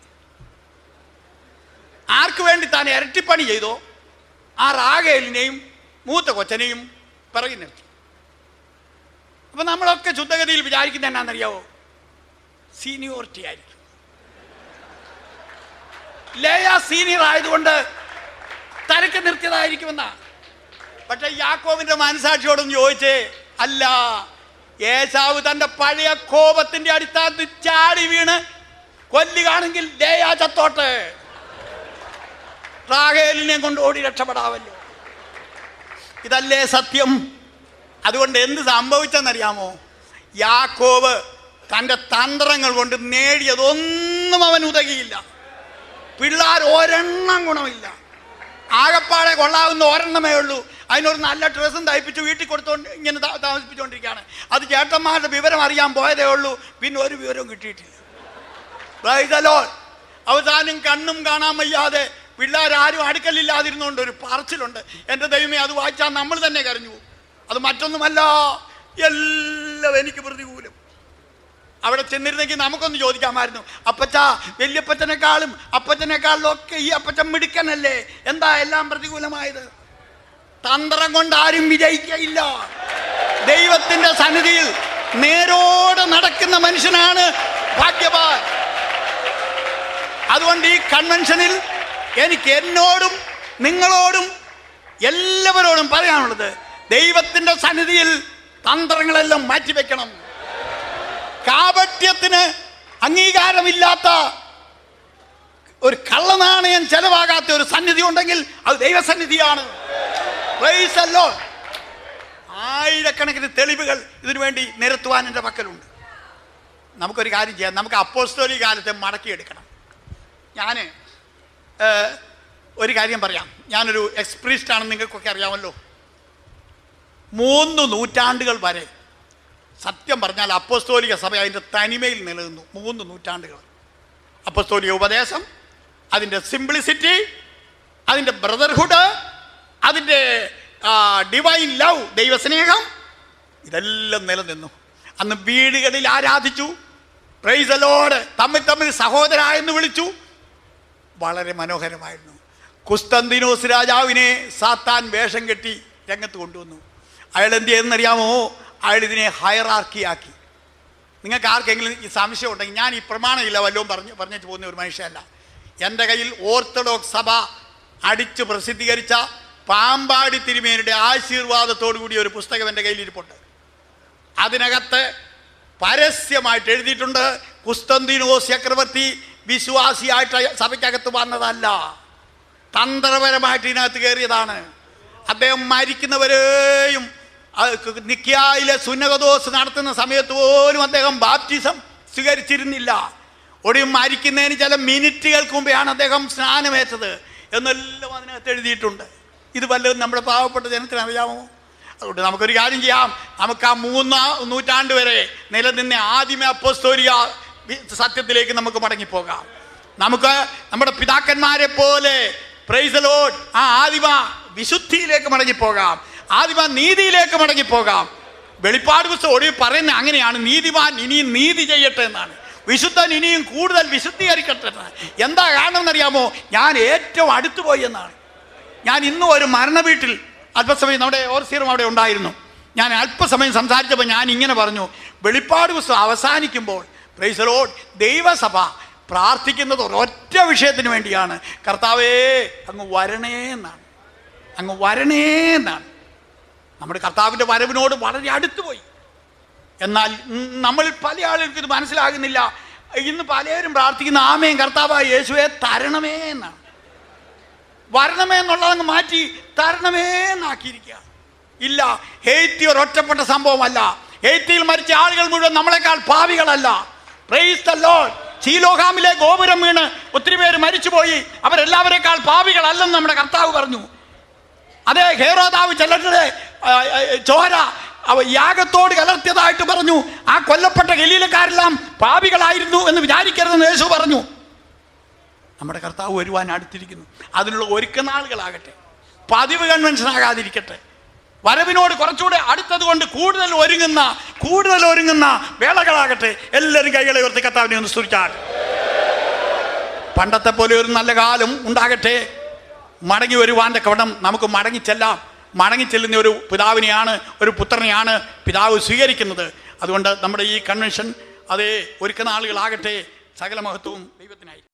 ആർക്ക് വേണ്ടി താൻ ഇരട്ടിപ്പണി ചെയ്തോ ആ റാഗേലിനെയും മൂത്ത കൊച്ചനെയും പിറകി നിർത്തി അപ്പൊ നമ്മളൊക്കെ ശുദ്ധഗതിയിൽ വിചാരിക്കുന്ന എന്നാണെന്നറിയാവോ സീനിയോറിറ്റി ആയിരിക്കും ലേയ സീനിയർ ആയതുകൊണ്ട് തരക്ക് നിർത്തിയതായിരിക്കുമെന്ന പക്ഷെ യാക്കോവിന്റെ മനസാക്ഷിയോടൊന്ന് ചോദിച്ചേ അല്ല ഏശാവ് തന്റെ പഴയ കോപത്തിന്റെ അടിസ്ഥാനത്ത് ചാടി വീണ് കൊല്ലുകയാണെങ്കിൽ ലേയ ചത്തോട്ടെ റാഹേലിനെ കൊണ്ട് ഓടി രക്ഷപ്പെടാമല്ലോ ഇതല്ലേ സത്യം അതുകൊണ്ട് എന്ത് സംഭവിച്ചെന്നറിയാമോ യാക്കോവ് തൻ്റെ തന്ത്രങ്ങൾ കൊണ്ട് നേടിയതൊന്നും അവൻ ഉതകിയില്ല പിള്ളേർ ഒരെണ്ണം ഗുണമില്ല ആകപ്പാടെ കൊള്ളാവുന്ന ഒരെണ്ണമേ ഉള്ളൂ അതിനൊരു നല്ല ഡ്രസ്സും തയ്പ്പിച്ച് വീട്ടിൽ കൊടുത്തോണ്ട് ഇങ്ങനെ താ- താമസിപ്പിച്ചുകൊണ്ടിരിക്കുകയാണ് അത് ചേട്ടന്മാരുടെ വിവരം അറിയാൻ പോയതേ ഉള്ളൂ പിന്നെ ഒരു വിവരവും കിട്ടിയിട്ടില്ല Praise the Lord. അവസാനം കണ്ണും കാണാൻ വയ്യാതെ പിള്ളേരാരും അടുക്കലില്ലാതിരുന്നുകൊണ്ട് ഒരു പറച്ചിലുണ്ട് എൻ്റെ ദൈവമേ അത് വായിച്ചാൽ നമ്മൾ തന്നെ കരഞ്ഞു പോകും. അത് മറ്റൊന്നുമല്ല എല്ലാം എനിക്ക് പ്രതികൂലം അവിടെ ചെന്നിരുന്നെങ്കിൽ നമുക്കൊന്ന് ചോദിക്കാമായിരുന്നു അപ്പച്ച വല്യപ്പച്ചനേക്കാളും അപ്പച്ചനേക്കാളും ഒക്കെ ഈ അപ്പച്ചൻ മിടുക്കനല്ലേ എന്താ എല്ലാം പ്രതികൂലമായത് തന്ത്രം കൊണ്ട് ആരും വിജയിക്കയില്ല ദൈവത്തിന്റെ സന്നിധിയിൽ നേരോടെ നടക്കുന്ന മനുഷ്യനാണ് ഭാഗ്യവാൻ അതുകൊണ്ട് ഈ കൺവെൻഷനിൽ എനിക്ക് എന്നോടും നിങ്ങളോടും എല്ലാവരോടും പറയാനുള്ളത് ദൈവത്തിന്റെ സന്നിധിയിൽ തന്ത്രങ്ങളെല്ലാം മാറ്റിവെക്കണം കാപട്യത്തിന് അംഗീകാരമില്ലാത്ത ഒരു കള്ളനാണയം ചെലവാകാത്ത ഒരു സന്നിധി ഉണ്ടെങ്കിൽ അത് ദൈവസന്നിധിയാണ് Praise the Lord. ആയിരക്കണക്കിന് തെളിവുകൾ ഇതിനു വേണ്ടി നിരത്തുവാൻ എൻ്റെ പക്കലുണ്ട് നമുക്കൊരു കാര്യം ചെയ്യാം നമുക്ക് അപ്പോസ്തോലി കാലത്തെ മടക്കിയെടുക്കണം ഞാൻ ഒരു കാര്യം പറയാം ഞാനൊരു എക്സ്പ്രീസ്റ്റ് ആണെന്ന് നിങ്ങൾക്കൊക്കെ അറിയാമല്ലോ മൂന്ന് നൂറ്റാണ്ടുകൾ വരെ സത്യം പറഞ്ഞാൽ അപ്പോസ്തോലിക സഭ അതിൻ്റെ തനിമയിൽ നിലനിന്നു മൂന്ന് നൂറ്റാണ്ടുകൾ അപ്പോസ്തോലിക ഉപദേശം അതിൻ്റെ സിംപ്ലിസിറ്റി അതിൻ്റെ ബ്രദർഹുഡ് അതിൻ്റെ ഡിവൈൻ ലവ് ദൈവസ്നേഹം ഇതെല്ലാം നിലനിന്നു അന്ന് വീടുകളിൽ ആരാധിച്ചു പ്രൈസ് ലോഡ് തമ്മിൽ തമ്മിൽ സഹോദര എന്ന് വിളിച്ചു വളരെ മനോഹരമായിരുന്നു കുസ്തന്തിനോസ് രാജാവിനെ സാത്താൻ വേഷം കെട്ടി രംഗത്ത് കൊണ്ടുവന്നു അയാൾ എന്ത് ചെയ്തെന്നറിയാമോ അയാൾ ഇതിനെ ഹയറാർക്കിയാക്കി നിങ്ങൾക്ക് ആർക്കെങ്കിലും ഈ സംശയം ഉണ്ടെങ്കിൽ ഞാൻ ഈ പ്രമാണമില്ല വല്ലതും പറഞ്ഞു പറഞ്ഞു പോകുന്ന ഒരു മനുഷ്യല്ല എൻ്റെ കയ്യിൽ ഓർത്തഡോക്സ് സഭ അടിച്ച് പ്രസിദ്ധീകരിച്ച പാമ്പാടി തിരുമേനിയുടെ ആശീർവാദത്തോടു കൂടി ഒരു പുസ്തകം എൻ്റെ കയ്യിൽ ഇരിപ്പുണ്ട് അതിനകത്ത് പരസ്യമായിട്ട് എഴുതിയിട്ടുണ്ട് കുസ്തന്തിനോസ് ചക്രവർത്തി വിശ്വാസിയായിട്ട് സഭയ്ക്കകത്ത് വന്നതല്ല തന്ത്രപരമായിട്ട് ഇതിനകത്ത് കയറിയതാണ് അദ്ദേഹം മരിക്കുന്നവരെയും നിക്കിയായിലെ സുന്നകദോസ് നടത്തുന്ന സമയത്ത് പോലും അദ്ദേഹം ബാപ്റ്റിസം സ്വീകരിച്ചിരുന്നില്ല ഒടുവിൽ മരിക്കുന്നതിന് ചില മിനിറ്റുകൾക്ക് മുമ്പെയാണ് അദ്ദേഹം സ്നാനമേറ്റത് എന്നെല്ലാം അതിനകത്ത് എഴുതിയിട്ടുണ്ട് ഇത് വല്ലതും നമ്മുടെ പാവപ്പെട്ട ജനത്തിന് അറിയാമോ അതുകൊണ്ട് നമുക്കൊരു കാര്യം ചെയ്യാം നമുക്ക് ആ മൂന്നാം നൂറ്റാണ്ട് വരെ നിലനിന്ന ആദ്യമേ അപ്പോസ്തോലിക വി- സത്യത്തിലേക്ക് നമുക്ക് മടങ്ങിപ്പോകാം നമുക്ക് നമ്മുടെ പിതാക്കന്മാരെ പോലെ പ്രൈസ് ലോഡ് ആ ആദിമ വിശുദ്ധിയിലേക്ക് മടങ്ങിപ്പോകാം ആദിമ നീതിയിലേക്ക് മടങ്ങിപ്പോകാം വെളിപ്പാട് പുസ്തകം ഒടുവിൽ പറയുന്നത് അങ്ങനെയാണ് നീതിമാൻ ഇനിയും നീതി ചെയ്യട്ടെ എന്നാണ് വിശുദ്ധൻ ഇനിയും കൂടുതൽ വിശുദ്ധീകരിക്കട്ടെ എന്നാണ് എന്താ കാരണം എന്നറിയാമോ ഞാൻ ഏറ്റവും അടുത്തു പോയി എന്നാണ് ഞാൻ ഇന്നും ഒരു മരണ വീട്ടിൽ അല്പസമയം നമ്മുടെ ഓർസീറും അവിടെ ഉണ്ടായിരുന്നു ഞാൻ അല്പസമയം സംസാരിച്ചപ്പോൾ ഞാൻ ഇങ്ങനെ പറഞ്ഞു വെളിപ്പാട് പുസ്തകം അവസാനിക്കുമ്പോൾ പ്രൈസലോഡ് ദൈവസഭ പ്രാർത്ഥിക്കുന്നത് ഒരൊറ്റ വിഷയത്തിന് വേണ്ടിയാണ് കർത്താവേ അങ്ങ് വരണേ എന്നാണ് അങ്ങ് വരണേ എന്നാണ് നമ്മുടെ കർത്താവിൻ്റെ വരവിനോട് വളരെ അടുത്ത് പോയി എന്നാൽ ഉം, നമ്മൾ പല ആളുകൾക്ക് ഇത് മനസ്സിലാകുന്നില്ല ഇന്ന് പലരും പ്രാർത്ഥിക്കുന്ന ആമയും കർത്താവായ യേശുവെ തരണമേ എന്നാണ് വരണമേ എന്നുള്ളതങ്ങ് മാറ്റി തരണമേ എന്നാക്കിയിരിക്കുക ഇല്ല ഹെയ്ത്തി ഒരു ഒറ്റപ്പെട്ട സംഭവമല്ല ഹെയ്ത്തിയിൽ മരിച്ച ആളുകൾ മുഴുവൻ നമ്മളെക്കാൾ പാവികളല്ല പ്രൈസ് ദ ലോർഡ് ശീലോഹാമിലെ ഗോപുരം വീണ് ഒത്തിരി പേര് മരിച്ചുപോയി അവരെല്ലാവരെക്കാൾ പാവികളല്ലെന്ന് നമ്മുടെ കർത്താവ് പറഞ്ഞു അതേ ഹേറോദാവ് ചിലരുടെ ആ, ആ, ചോര അവ യാഗത്തോട് കലർത്തിയതായിട്ട് പറഞ്ഞു ആ കൊല്ലപ്പെട്ട ഗലീലക്കാരെല്ലാം പാപികളായിരുന്നു എന്ന് വിചാരിക്കരുതെന്ന് യേശു പറഞ്ഞു നമ്മുടെ കർത്താവ് വരുവാൻ അടുത്തിരിക്കുന്നു അതിനുള്ള ഒരുക്കനാളുകളാകട്ടെ പതിവ് കൺവെൻഷൻ ആകാതിരിക്കട്ടെ വരവിനോട് കുറച്ചുകൂടെ അടുത്തത് കൊണ്ട് കൂടുതൽ ഒരുങ്ങുന്ന കൂടുതൽ ഒരുങ്ങുന്ന വേളകളാകട്ടെ എല്ലാവരും കൈകളെ ഉയർത്തി കർത്താവിനെ ഒന്ന് സ്തുതിച്ചാൽ പണ്ടത്തെ പോലെ ഒരു നല്ല കാലം ഉണ്ടാകട്ടെ മടങ്ങി വരുവാൻ്റെ കവടം നമുക്ക് മടങ്ങിച്ചെല്ലാം മടങ്ങിച്ചെല്ലുന്ന ഒരു പിതാവിനെയാണ് ഒരു പുത്രനെയാണ് പിതാവ് സ്വീകരിക്കുന്നത് അതുകൊണ്ട് നമ്മുടെ ഈ കൺവെൻഷൻ അതേ ഒരുക്കുന്ന ആളുകളാകട്ടെ സകല മഹത്വവും ദൈവത്തിനായി